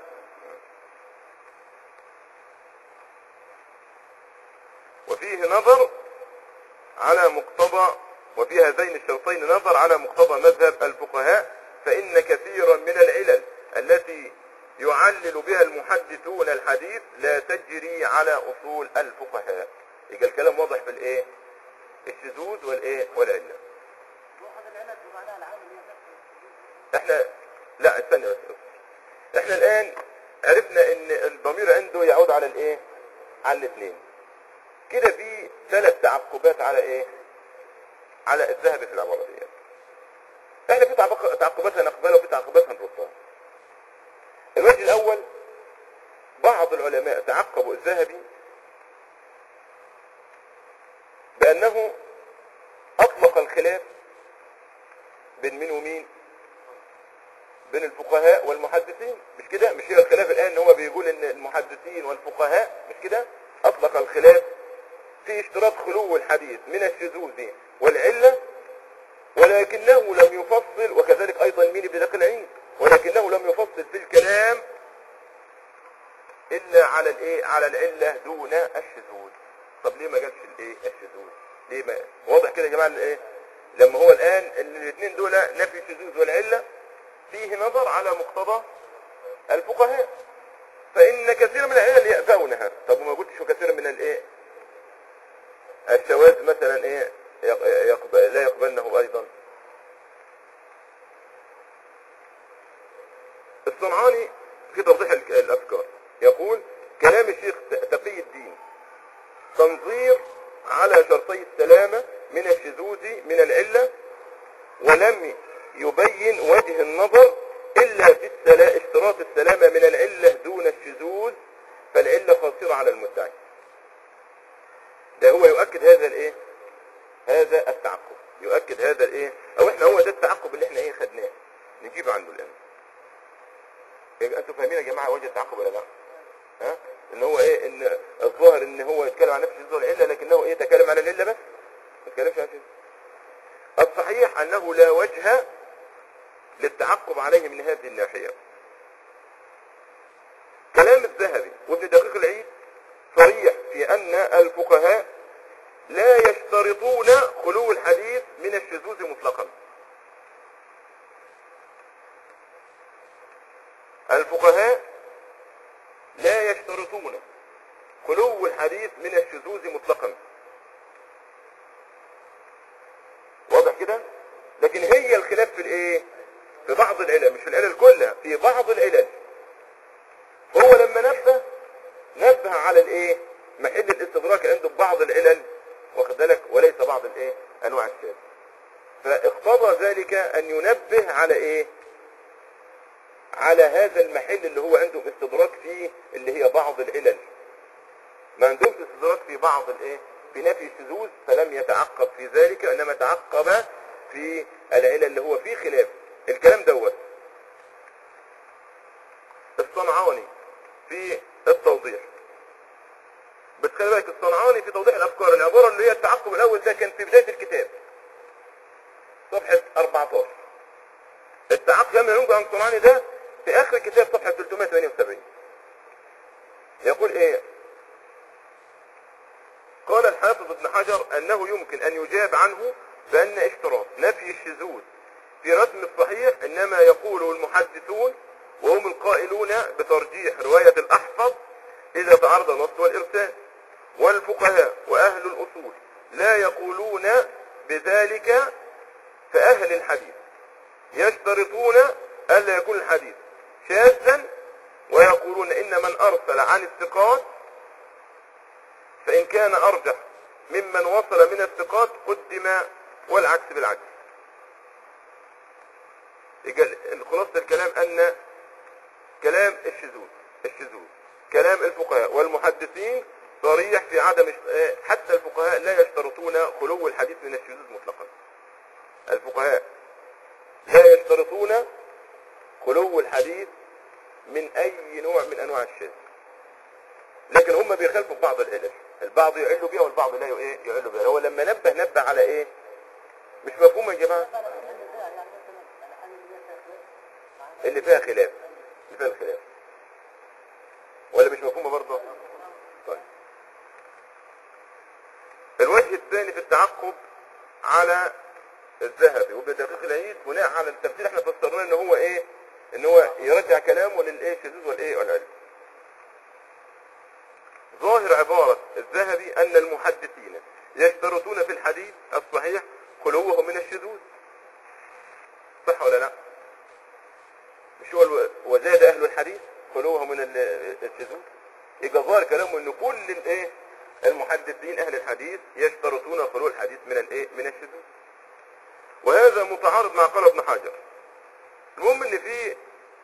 وفيه نظر على مقتضى وفي هذين الشرطين نظر على مقتضى مذهب الفقهاء فإن كثيرا من العلل التي يعلل بها المحدثون الحديث لا تجري على أصول الفقهاء يبقى الكلام واضح في الايه الشذوذ والايه والعله يؤخذ العلل بمعناها العام اللي هي احنا لا استنى بس احنا الان عرفنا ان الضمير عنده يعود على الايه على الاثنين كده في ثلاث تعقبات على ايه على الذهبي في العبارة دي احنا في تعقب- تعقبات هنقبلها وفي تعقبات هنردها الوجه الاول بعض العلماء تعقبوا الذهبي بانه اطلق الخلاف بين مين ومين بين الفقهاء والمحدثين مش كده مش هي الخلاف الان ان هو بيقول ان المحدثين والفقهاء مش كده اطلق الخلاف في اشتراط خلو الحديث من الشذوذ والعله ولكنه لم يفصل وكذلك ايضا مين ابن دقيق العيد ولكنه لم يفصل في الكلام الا على الايه على العله دون الشذوذ طب ليه ما جابش الايه الشذوذ ليه ما واضح كده يا جماعه الايه لما هو الان الاثنين دول نفي الشذوذ والعله فيه نظر على مقتضى الفقهاء فان كثير من العلل يأبونها طب وما قلتش كثير من الايه الشواذ مثلا ايه يق- يقبل لا يقبلنه ايضا الصنعاني في توضيح ال- الافكار يقول كلام الشيخ ت- تقي الدين تنظير على شرطي السلامة من الشذوذ من العلة ولم يبين وجه النظر إلا في السلا... اشتراط السلامة من العلة دون الشذوذ فالعلة قاصرة على المدعي ده هو يؤكد هذا الايه هذا التعقب يؤكد هذا الايه او احنا هو ده التعقب اللي احنا ايه خدناه نجيب عنه الان يبقى انتوا فاهمين يا جماعه وجه التعقب ولا لا ها ان هو ايه ان الظاهر ان هو يتكلم عن نفس الشذوذ والعله لكنه ايه تكلم عن العله بس ما تكلمش عن شيء الصحيح انه لا وجه للتعقب عليه من هذه الناحيه كلام الذهبي وابن دقيق العيد صريح في ان الفقهاء لا يشترطون خلو الحديث من الشذوذ مطلقا الفقهاء لا يشترطون خلو الحديث من الشذوذ مطلقا واضح كده لكن هي الخلاف في الايه في بعض العلل مش في العلل كلها في بعض العلل هو لما نبه نبه على الايه محل الاستدراك عنده بعض العلل واخد بالك وليس بعض الايه انواع الشاذ فاقتضى ذلك ان ينبه على ايه على هذا المحل اللي هو عندهم استدراك فيه اللي هي بعض العلل ما عندهمش استدراك في بعض الايه في نفي الشذوذ فلم يتعقب في ذلك انما تعقب في العلل اللي هو فيه خلاف الكلام دوت الصنعاني في التوضيح بس خلي بالك الصنعاني في توضيح الافكار العباره اللي هي التعقب الاول ده كان في بدايه الكتاب صفحه 14 التعقب لما ينقل عن الصنعاني ده في اخر الكتاب صفحه 378 يقول ايه قال الحافظ ابن حجر انه يمكن ان يجاب عنه بان اشتراط نفي الشذوذ في رسم الصحيح انما يقوله المحدثون وهم القائلون بترجيح رواية الاحفظ اذا تعرض النص والارسال والفقهاء واهل الاصول لا يقولون بذلك فاهل الحديث يشترطون الا يكون الحديث شاذا ويقولون ان من ارسل عن الثقات فإن كان أرجح ممن وصل من الثقات قدم والعكس بالعكس يبقى خلاصة الكلام أن كلام الشذوذ الشذوذ كلام الفقهاء والمحدثين صريح في عدم اشت- حتى الفقهاء لا يشترطون خلو الحديث من الشذوذ مطلقا الفقهاء لا يشترطون خلو الحديث من أي نوع من أنواع الشذ لكن هم بيخالفوا في بعض العلل البعض يعلوا بيها والبعض لا ايه يعلوا بيها هو لما نبه نبه على ايه مش مفهوم يا جماعه اللي فيها خلاف اللي فيها الخلاف ولا مش مفهومه برضه طيب الوجه الثاني في التعقب على الذهبي وابن دقيق العيد بناء على التفسير احنا فسرناه ان هو ايه ان هو يرجع كلامه للايه الشذوذ والايه والعلم ظاهر عبارة الذهبي أن المحدثين يشترطون في الحديث الصحيح خلوه من الشذوذ صح ولا لا مش هو الو- وزاد أهل الحديث خلوه من ال- الشذوذ يبقى ظاهر كلامه أن كل الايه المحدثين اهل الحديث يشترطون خلو الحديث من الايه من الشذوذ وهذا متعارض مع قول ابن حجر المهم ان في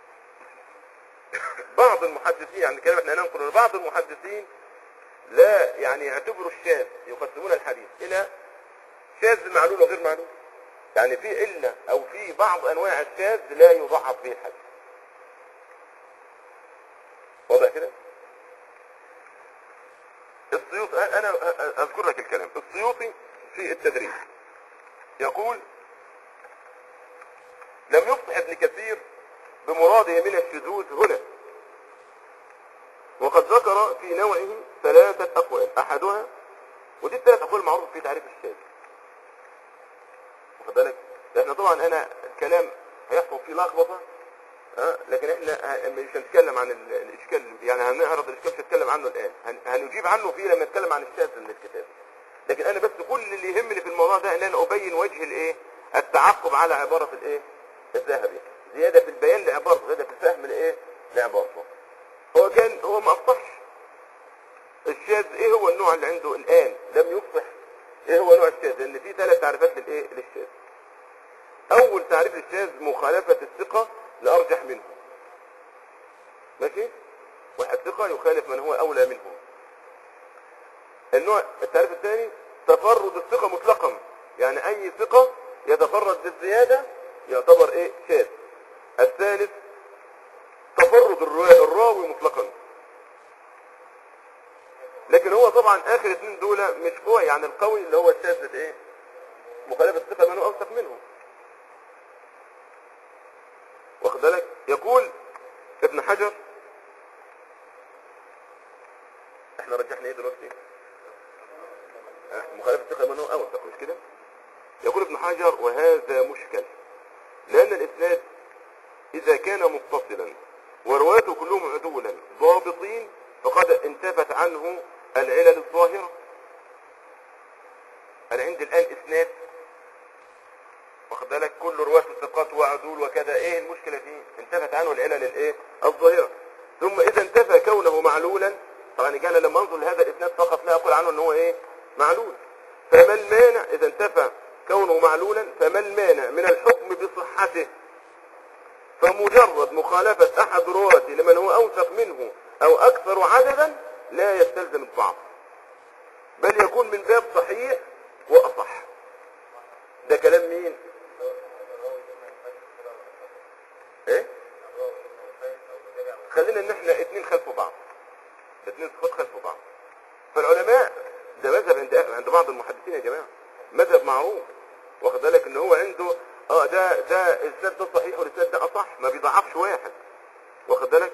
بعض المحدثين يعني كلام احنا ننقل بعض المحدثين لا يعني يعتبروا الشاذ يقسمون الحديث الى شاذ معلول وغير معلول يعني في علة او في بعض انواع الشاذ لا يضعف به الحديث واضح كده السيوطي انا اذكر لك الكلام السيوطي في التدريب يقول لم يفصح ابن كثير بمراده من الشذوذ هنا وقد ذكر في نوعه ثلاثة أقوال أحدها ودي الثلاث أقوال معروف في تعريف الشاذ واخد بالك احنا طبعا انا الكلام هيحصل فيه لخبطه ها لكن احنا ه- مش هنتكلم عن ال- الاشكال يعني هنعرض الاشكال مش هنتكلم عنه الان هن- هنجيب عنه فيه لما نتكلم عن الشاذ من الكتاب لكن انا بس كل اللي يهمني في الموضوع ده ان انا ابين وجه الايه التعقب على عباره الايه الذهبي زياده في البيان لعبارته زياده في الفهم لايه لعبارته هو كان هو ما افصحش الشاذ ايه هو النوع اللي عنده الان لم يفصح ايه هو نوع الشاذ لان في ثلاث تعريفات للايه للشاذ اول تعريف للشاذ مخالفة الثقة لارجح منه ماشي واحد ثقة يخالف من هو اولى منه النوع التعريف الثاني تفرد الثقة مطلقا يعني اي ثقة يتفرد بالزيادة يعتبر ايه شاذ الثالث تفرد الروا- الراوي مطلقا لكن هو طبعا اخر اثنين دول مش قوي يعني القوي اللي هو الشاذ ايه مخالفة الثقة من هو اوثق منه واخد بالك يقول ابن حجر احنا رجحنا ايه دلوقتي اه، مخالفة الثقة من هو اوثق مش كده يقول ابن حجر وهذا مشكل لان الاسناد اذا كان متصلا ورواته كلهم عدولا ضابطين فقد انتفت عنه العلل الظاهرة انا عندي الان اسناد واخد بالك كل رواة ثقات وعدول وكذا ايه المشكلة فيه انتفت عنه العلل الايه الظاهرة ثم اذا انتفى كونه معلولا طبعا انا لما انظر لهذا الاسناد فقط لا اقول عنه ان هو ايه معلول فما المانع اذا انتفى كونه معلولا فما المانع من الحكم بصحته فمجرد مخالفة احد رواته لمن هو اوثق منه او اكثر عددا لا يستلزم الضعف بل يكون من باب صحيح واصح ده كلام مين ايه خلينا ان احنا اتنين خلف بعض اتنين صفات خلف بعض فالعلماء ده مذهب عند عند بعض المحدثين يا جماعه مذهب معروف واخد بالك ان هو عنده اه ده ده الاسناد ده صحيح والاسناد ده اصح ما بيضعفش واحد واخد بالك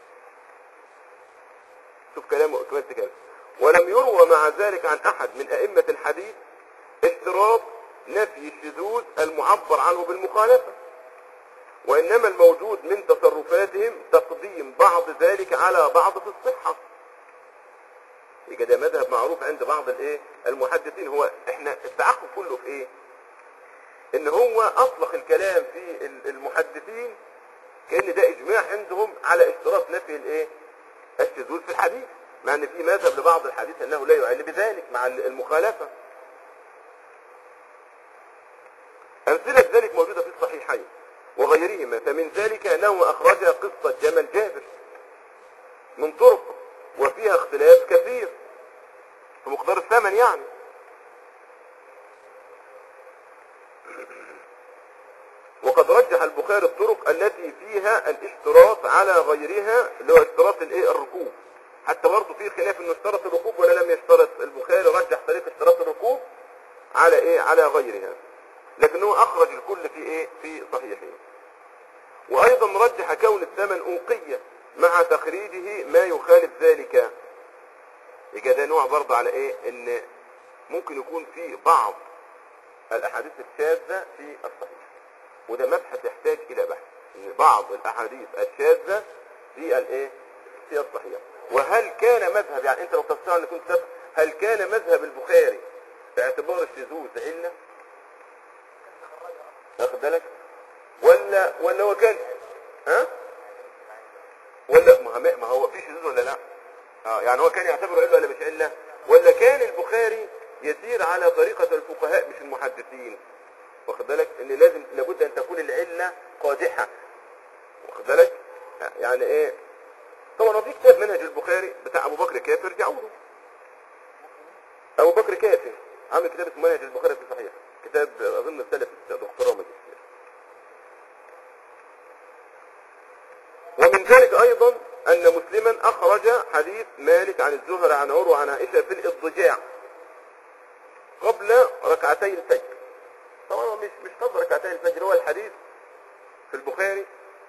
شوف كلامه كمان كده ولم يروى مع ذلك عن احد من ائمه الحديث اشتراط نفي الشذوذ المعبر عنه بالمخالفه وانما الموجود من تصرفاتهم تقديم بعض ذلك على بعض في الصحه يبقى ده مذهب معروف عند بعض الايه المحدثين هو احنا التعقب كله في ايه ان هو اطلق الكلام في ال- المحدثين كان ده اجماع عندهم على اشتراط نفي الايه الشذوذ في الحديث مع ان في مذهب لبعض الحديث انه لا يعل بذلك مع ال- المخالفه امثله ذلك موجوده في الصحيحين وغيرهما فمن ذلك انه اخرج قصه جمل جابر من طرق وفيها اختلاف كثير في مقدار الثمن يعني وقد رجح البخاري الطرق التي فيها الاشتراط على غيرها اللي هو اشتراط الايه الركوب حتى برضه في خلاف انه اشترط الركوب ولا لم يشترط البخاري رجح طريق اشتراط الركوب على ايه على غيرها لكنه اخرج الكل في ايه في صحيحه وايضا رجح كون الثمن اوقية مع تخريجه ما يخالف ذلك يبقى ده نوع برضه على ايه ان ممكن يكون في بعض الاحاديث الشاذة في الصحيح وده مبحث يحتاج الى بحث ان بعض الاحاديث الشاذة في الايه في الصحيح وهل كان مذهب يعني انت لو تستطيع ان كنت تفهم هل كان مذهب البخاري باعتبار الشذوذ علة واخد بالك ولا ولا هو كان ها ولا ما هو- ما هو في شذوذ ولا لا اه يعني هو كان يعتبره علة ولا مش علة ولا كان البخاري يسير على طريقة الفقهاء مش المحدثين واخد بالك ان لازم لابد ان تكون العلة قادحة واخد بالك يعني ايه طبعا هو في كتاب منهج البخاري بتاع ابو بكر كافر ارجعوا له ابو بكر كافر عامل كتاب اسمه منهج البخاري في الصحيح كتاب اظن سلف دكتوراه ماجستير ومن ذلك ايضا ان مسلما اخرج حديث مالك عن الزهر عن عروه عن عائشه في الاضطجاع قبل ركعتي الفجر طبعا هو مش مش قبل ركعتي الفجر هو الحديث في البخاري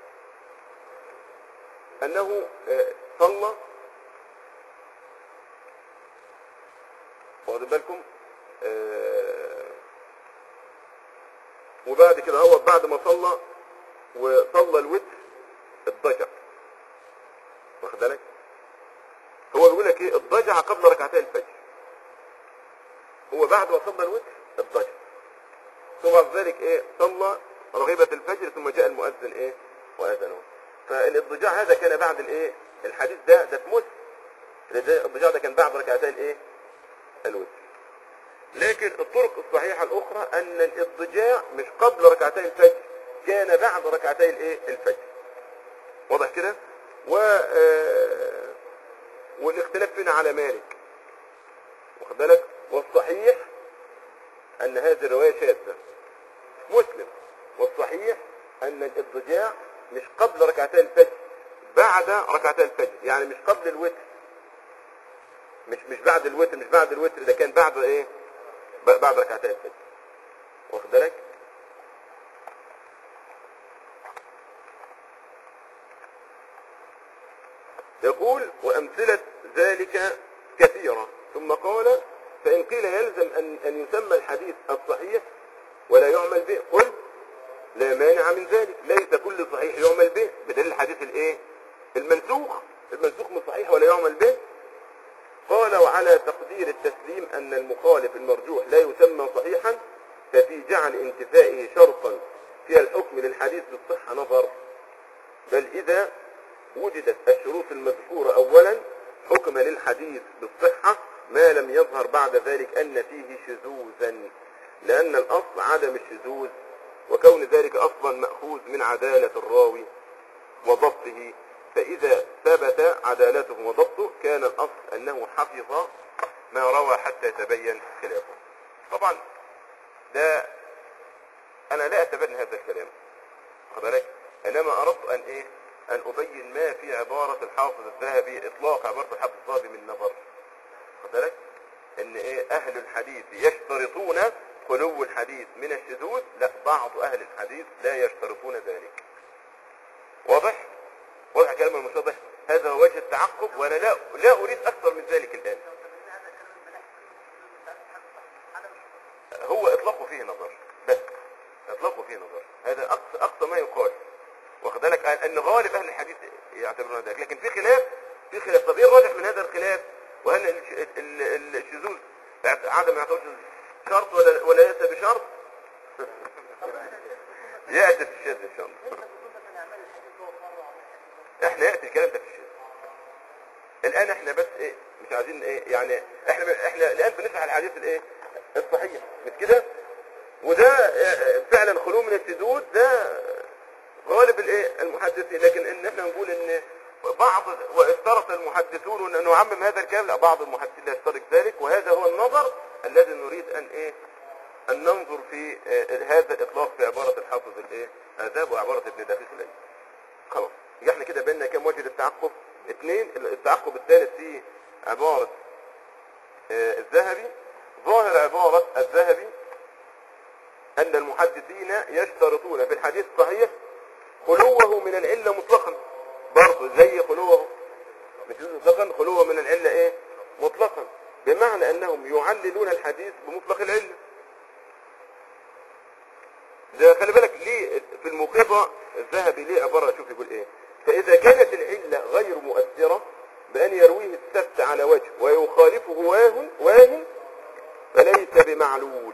انه آه، صلى واخد بالكم آه، وبعد كده هو بعد ما صلى وصلى الوتر الضجع واخد بالك هو بيقول لك ايه الضجع قبل ركعتي الفجر هو بعد ما صلى الوتر الضجع ثم بعد ذلك ايه صلى رغيبة الفجر ثم جاء المؤذن ايه واذنه فالاضطجاع هذا كان بعد الايه الحديث ده ده في مسلم الاضطجاع ده كان بعد ركعتي الايه الوتر لكن الطرق الصحيحة الأخرى أن الاضطجاع مش قبل ركعتي الفجر كان بعد ركعتي الايه الفجر واضح كده و آه، والاختلاف فينا على مالك واخد بالك والصحيح أن هذه الرواية شاذة مسلم والصحيح أن الاضطجاع مش قبل ركعتي الفجر بعد ركعتي الفجر يعني مش قبل الوتر مش مش بعد الوتر مش بعد الوتر ده كان بعد ايه ب- بعد ركعتي الفجر واخد بالك يقول وأمثلة ذلك كثيرة ثم قال فإن قيل يلزم أن, أن يسمى الحديث الصحيح ولا يعمل به قل لا مانع من ذلك ليس كل صحيح يعمل به بدليل الحديث الايه المنسوخ المنسوخ من صحيح ولا يعمل به قال وعلى تقدير التسليم أن المخالف المرجوح لا يسمى صحيحا ففي جعل انتفائه شرطا في الحكم للحديث بالصحة نظر بل إذا وجدت الشروط المذكورة أولا حكم للحديث بالصحة ما لم يظهر بعد ذلك أن فيه شذوذا لأن الأصل عدم الشذوذ وكون ذلك أصلا مأخوذ من عدالة الراوي وضبطه فإذا ثبت عدالته وضبطه كان الأصل أنه حفظ ما روى حتى يتبين خلافه طبعا ده أنا لا أتبنى هذا الكلام واخد بالك انما اردت ان ايه ان ابين ما في عبارة الحافظ الذهبي اطلاق عبارة الحافظ الذهبي من نظر واخد بالك ان ايه اهل الحديث يشترطون خلو الحديث من الشذوذ لا بعض اهل الحديث لا يشترطون ذلك واضح واضح كلام المشابه هذا هو وجه التعقب وانا لا لا اريد اكثر من ذلك الان هو اطلاقه فيه نظر بس اطلاقه فيه نظر هذا اقصى اقصى ما يقال واخد بالك ان غالب اهل الحديث يعتبرون ذلك لكن في خلاف في خلاف طب ايه الراجح من هذا الخلاف وهل الش- ال- ال- الشذوذ عدم اعتبار شرط ولا ولا ليس بشرط ياتي في الشذ ان شاء الله احنا ياتي الكلام ده في الشذ الان احنا بس ايه مش عايزين ايه يعني احنا احنا الان بنشرح الحديث الايه الصحيح مش كده وده اه، فعلا خلو من الشذوذ ده غالب الايه المحدثين لكن ان احنا نقول ان بعض واشترط المحدثون ان نعمم هذا الكلام لا بعض المحدثين لا يشترط ذلك وهذا هو النظر الذي نريد ان ايه ان ننظر في اه، هذا الاطلاق في عبارة الحافظ الايه آداب وعبارة ابن دقيق العيد خلاص يبقى احنا كده بينا كام وجه للتعقب اثنين التعقب الثالث في عبارة آه، الذهبي ظاهر عبارة الذهبي أن المحدثين يشترطون في الحديث الصحيح خلوه من العلة مطلقا برضه زي خلوه مش مطلقا خلوه من العلة ايه مطلقا بمعنى أنهم يعللون الحديث بمطلق العلة ده خلي بالك ليه في الموقظة الذهبي ليه عبارة شوف يقول ايه فإذا كانت العلة غير مؤثرة بأن يرويه السبت على وجه ويخالفه واهن واهن فليس بمعلول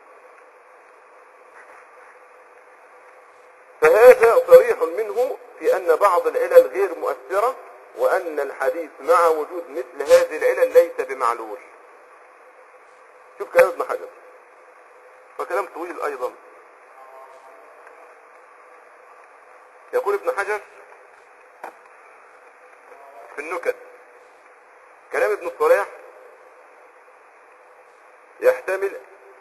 فهذا صريح منه في أن بعض العلل غير مؤثرة وأن الحديث مع وجود مثل هذه العلل ليس بمعلول شوف كلام ابن حجر وكلام طويل ايضا يقول ابن حجر في النكت كلام ابن الصلاح يحتمل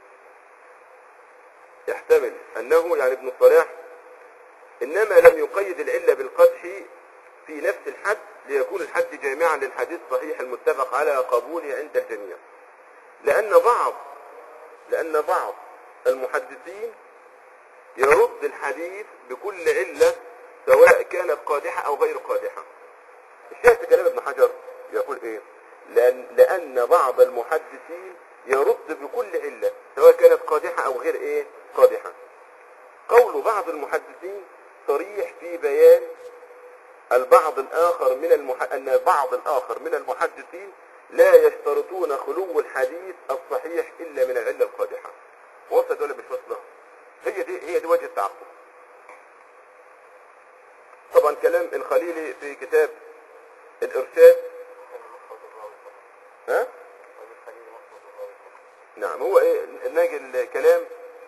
يحتمل انه يعني ابن الصلاح انما لم يقيد العله بالقدح في نفس الحد ليكون الحد جامعا للحديث الصحيح المتفق على قبوله عند الجميع لان بعض لان بعض المحدثين يرد الحديث بكل عله سواء كانت قادحه او غير قادحه الشاهد في كلام ابن حجر يقول ايه لأن, لأن بعض المحدثين يرد بكل علة سواء كانت قادحة أو غير ايه قادحة قول بعض المحدثين صريح في بيان البعض الآخر من المح... أن بعض الآخر من المحدثين لا يشترطون خلو الحديث الصحيح إلا من العلة القادحة وصلت ولا مش واصلة هي دي هي دي وجه التعقب طبعا كلام الخليلي في كتاب الإرشاد ها؟ نعم هو ايه ناجي الكلام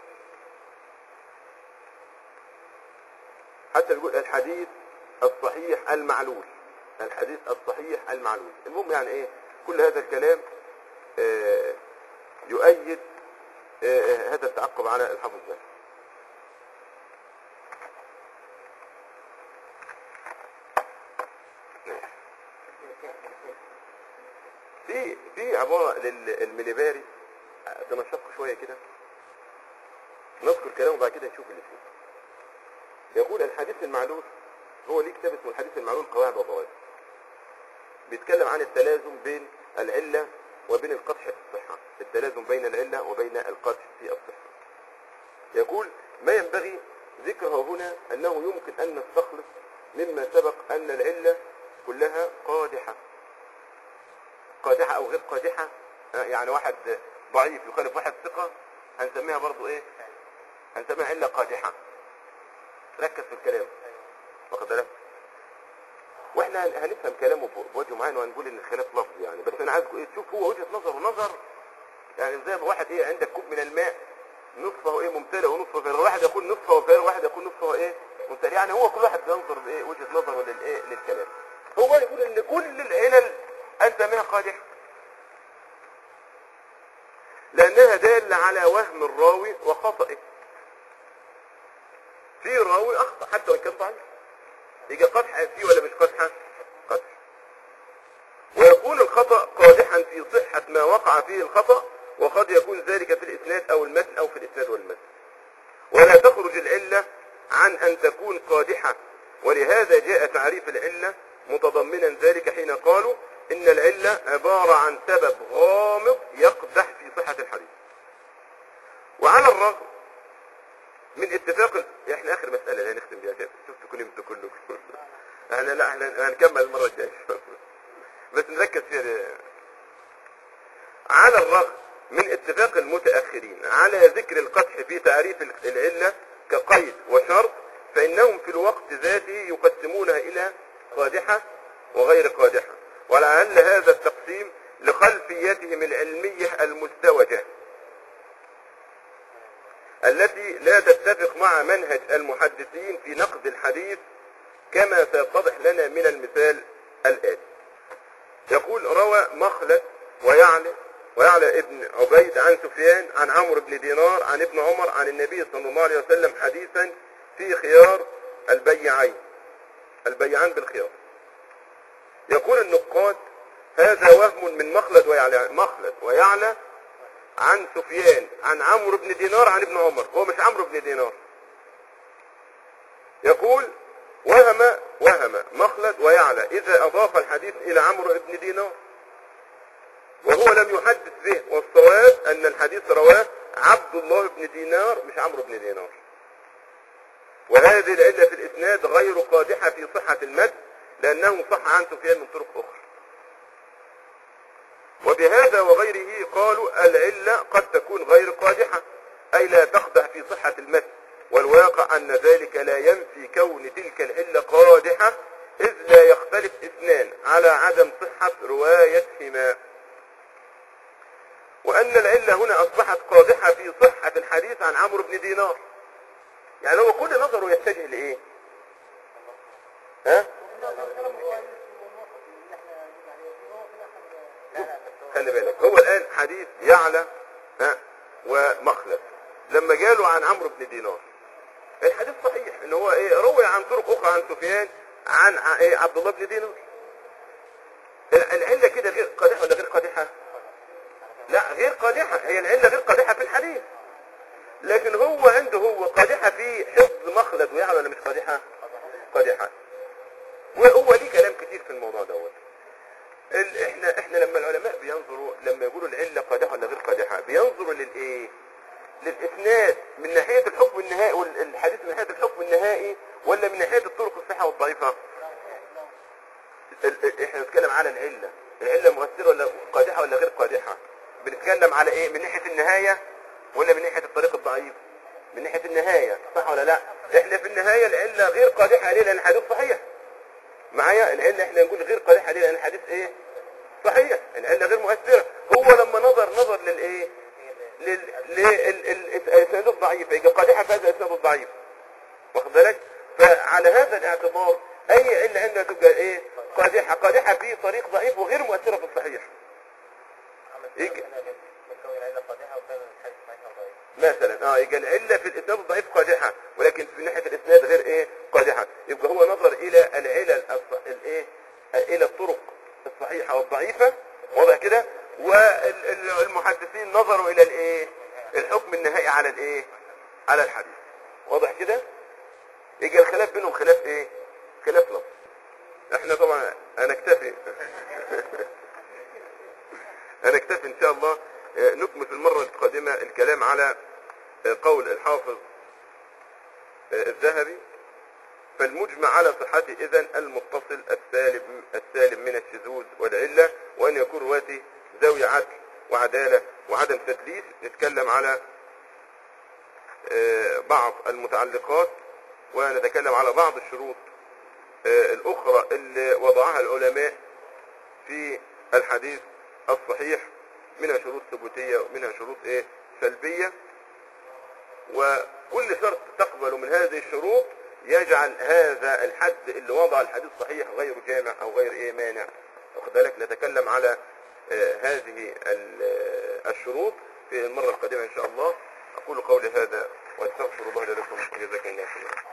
حتى يقول الحديث الصحيح المعلول الحديث الصحيح المعلول المهم يعني ايه كل هذا الكلام آه يؤيد آه هذا التعقب على الحافظ ده في في عبارة للمليباري تنشق شوية كده نذكر كلامه بعد كده نشوف اللي فيه يقول الحديث المعلول هو ليه كتاب اسمه الحديث المعلول قواعد وضوابط بيتكلم عن التلازم بين العلة وبين القدح في الصحة التلازم بين العلة وبين القدح في الصحة يقول ما ينبغي ذكره هنا أنه يمكن أن نستخلص مما سبق أن العلة كلها قادحة قادحة او غير قادحة آه، يعني واحد ضعيف يخالف واحد ثقة هنسميها برضو ايه هنسميها علة قادحة ركز في الكلام واخد بالك واحنا هن- هنفهم كلامه ب- بوجه معين وهنقول ان الخلاف لفظي يعني بس انا عايزكم ايه تشوف هو وجهة نظر ونظر يعني زي ما واحد ايه عندك كوب من الماء نصفه ايه ممتلئ ونصفه غير واحد يقول نصفه غير واحد يقول نصفه ايه ممتلئ يعني هو كل واحد بينظر بايه وجهة نظره للايه للكلام هو يقول ان كل العلل انسميها قادحة لانها دالة على وهم الراوي وخطئه في راوي اخطأ حتى وان كان ضعيف يجي قدحة فيه ولا مش قدحة قدح ويكون الخطأ قادحا في صحة ما وقع فيه الخطأ وقد يكون ذلك في الإسناد أو المتن أو في الإسناد والمتن ولا تخرج العلة عن أن تكون قادحة ولهذا جاء تعريف العلة متضمنا ذلك حين قالوا إن العلة عبارة عن سبب غامض يقدح في صحة الحديث وعلى الرغم من اتفاق ال- احنا اخر مسألة اللي هنختم بيها كده شفتوا كل انتوا كلكم احنا لا احنا هنكمل المرة الجاية بس نركز فيها دي. على الرغم من اتفاق المتأخرين على ذكر القدح في تعريف العلة كقيد وشرط فإنهم في الوقت ذاته يقسمونها إلى قادحة وغير قادحة ولعل هذا التقسيم لخلفيتهم العلمية المزدوجة التي لا تتفق مع منهج المحدثين في نقد الحديث كما سيتضح لنا من المثال الآتي يقول روى مخلد ويعلى ويعلى ابن عبيد عن سفيان عن عمرو بن دينار عن ابن عمر عن النبي صلى الله عليه وسلم حديثا في خيار البيعين البيعان بالخيار يقول النقاد هذا وهم من مخلد ويعلى مخلد ويعلى عن سفيان عن عمرو بن دينار عن ابن عمر هو مش عمرو بن دينار يقول وهم وهم مخلد ويعلى إذا أضاف الحديث إلى عمرو بن دينار وهو لم يحدث به والصواب أن الحديث رواه عبد الله بن دينار مش عمرو بن دينار وهذه العلة في الإسناد غير قادحة في صحة المد لأنه صح عن سفيان من طرق أخرى وبهذا وغيره قالوا العلة قد تكون غير قادحة أي لا تقدح في صحة المتن والواقع أن ذلك لا ينفي كون تلك العلة قادحة إذ لا يختلف اثنان على عدم صحة روايتهما وأن العلة هنا أصبحت قادحة في صحة الحديث عن عمرو بن دينار يعني هو كل نظره يتجه لإيه ها خلي بالك هو الآن حديث يعلى ها ومخلد لما جاله عن عمرو بن دينار الحديث صحيح ان هو ايه روي عن طرق اخرى عن سفيان عن ع- ايه عبد الله بن دينار ال- العله كده غير قادحه ولا غير قادحه لا غير قادحه هي العله غير قادحه في الحديث لكن هو عنده هو قادحه في حفظ مخلد ويعلى ولا مش قادحه قادحه وهو ليه كلام كتير في الموضوع دوت ال- احنا احنا لما العلماء بينظروا لما يقولوا العله قادحه ولا غير قادحه بينظروا للايه للاسناد من ناحيه الحكم النهائي والحديث من ناحيه الحكم النهائي ولا من ناحيه الطرق الصحيحه والضعيفه ال- ال- احنا بنتكلم على العله العله مؤثره ولا قادحه ولا غير قادحه بنتكلم على ايه من ناحيه النهايه ولا من ناحيه الطريق الضعيف من ناحيه النهايه صح ولا لا احنا في النهايه العله غير قادحه ليه لان الحديث صحيح معايا العله احنا نقول غير قادحه ليه لان الحديث ايه صحيح العله غير مؤثره هو لما نظر نظر للايه لل- لل- ال- الاسناد الضعيف يبقى قادحه في هذا الاسناد الضعيف واخد بالك فعلى هذا الاعتبار اي عله عندنا تبقى ايه قادحه قادحه في طريق ضعيف وغير مؤثره في الصحيح يجي مثلا اه يبقى العله في الاسناد الضعيف قادحه ولكن في ناحيه الاسناد غير ايه قادحه يبقى هو نظر الى العلل الص- الايه الى الطرق الصحيحه والضعيفه واضح كده والمحدثين نظروا الى الايه الحكم النهائي على الايه على الحديث واضح كده يجي الخلاف بينهم خلاف ايه خلاف لفظ احنا طبعا هنكتفي هنكتفي ان شاء الله آه، نكمل في المرة القادمة الكلام على آه، قول الحافظ آه، الذهبي فالمجمع على صحته اذا المتصل السالم السالم من الشذوذ والعلة وان يكون رواتي ذوي عدل وعدالة وعدم تدليس نتكلم على آه، بعض المتعلقات ونتكلم على بعض الشروط آه، الأخرى اللي وضعها العلماء في الحديث الصحيح منها شروط ثبوتية ومنها شروط ايه سلبية وكل شرط تقبل من هذه الشروط يجعل هذا الحد اللي وضع الحديث صحيح غير جامع او غير ايه مانع واخد بالك نتكلم على آه، هذه ال- آه، الشروط في المرة القادمة ان شاء الله اقول قولي هذا واستغفر الله لي ولكم جزاكم الله خيرا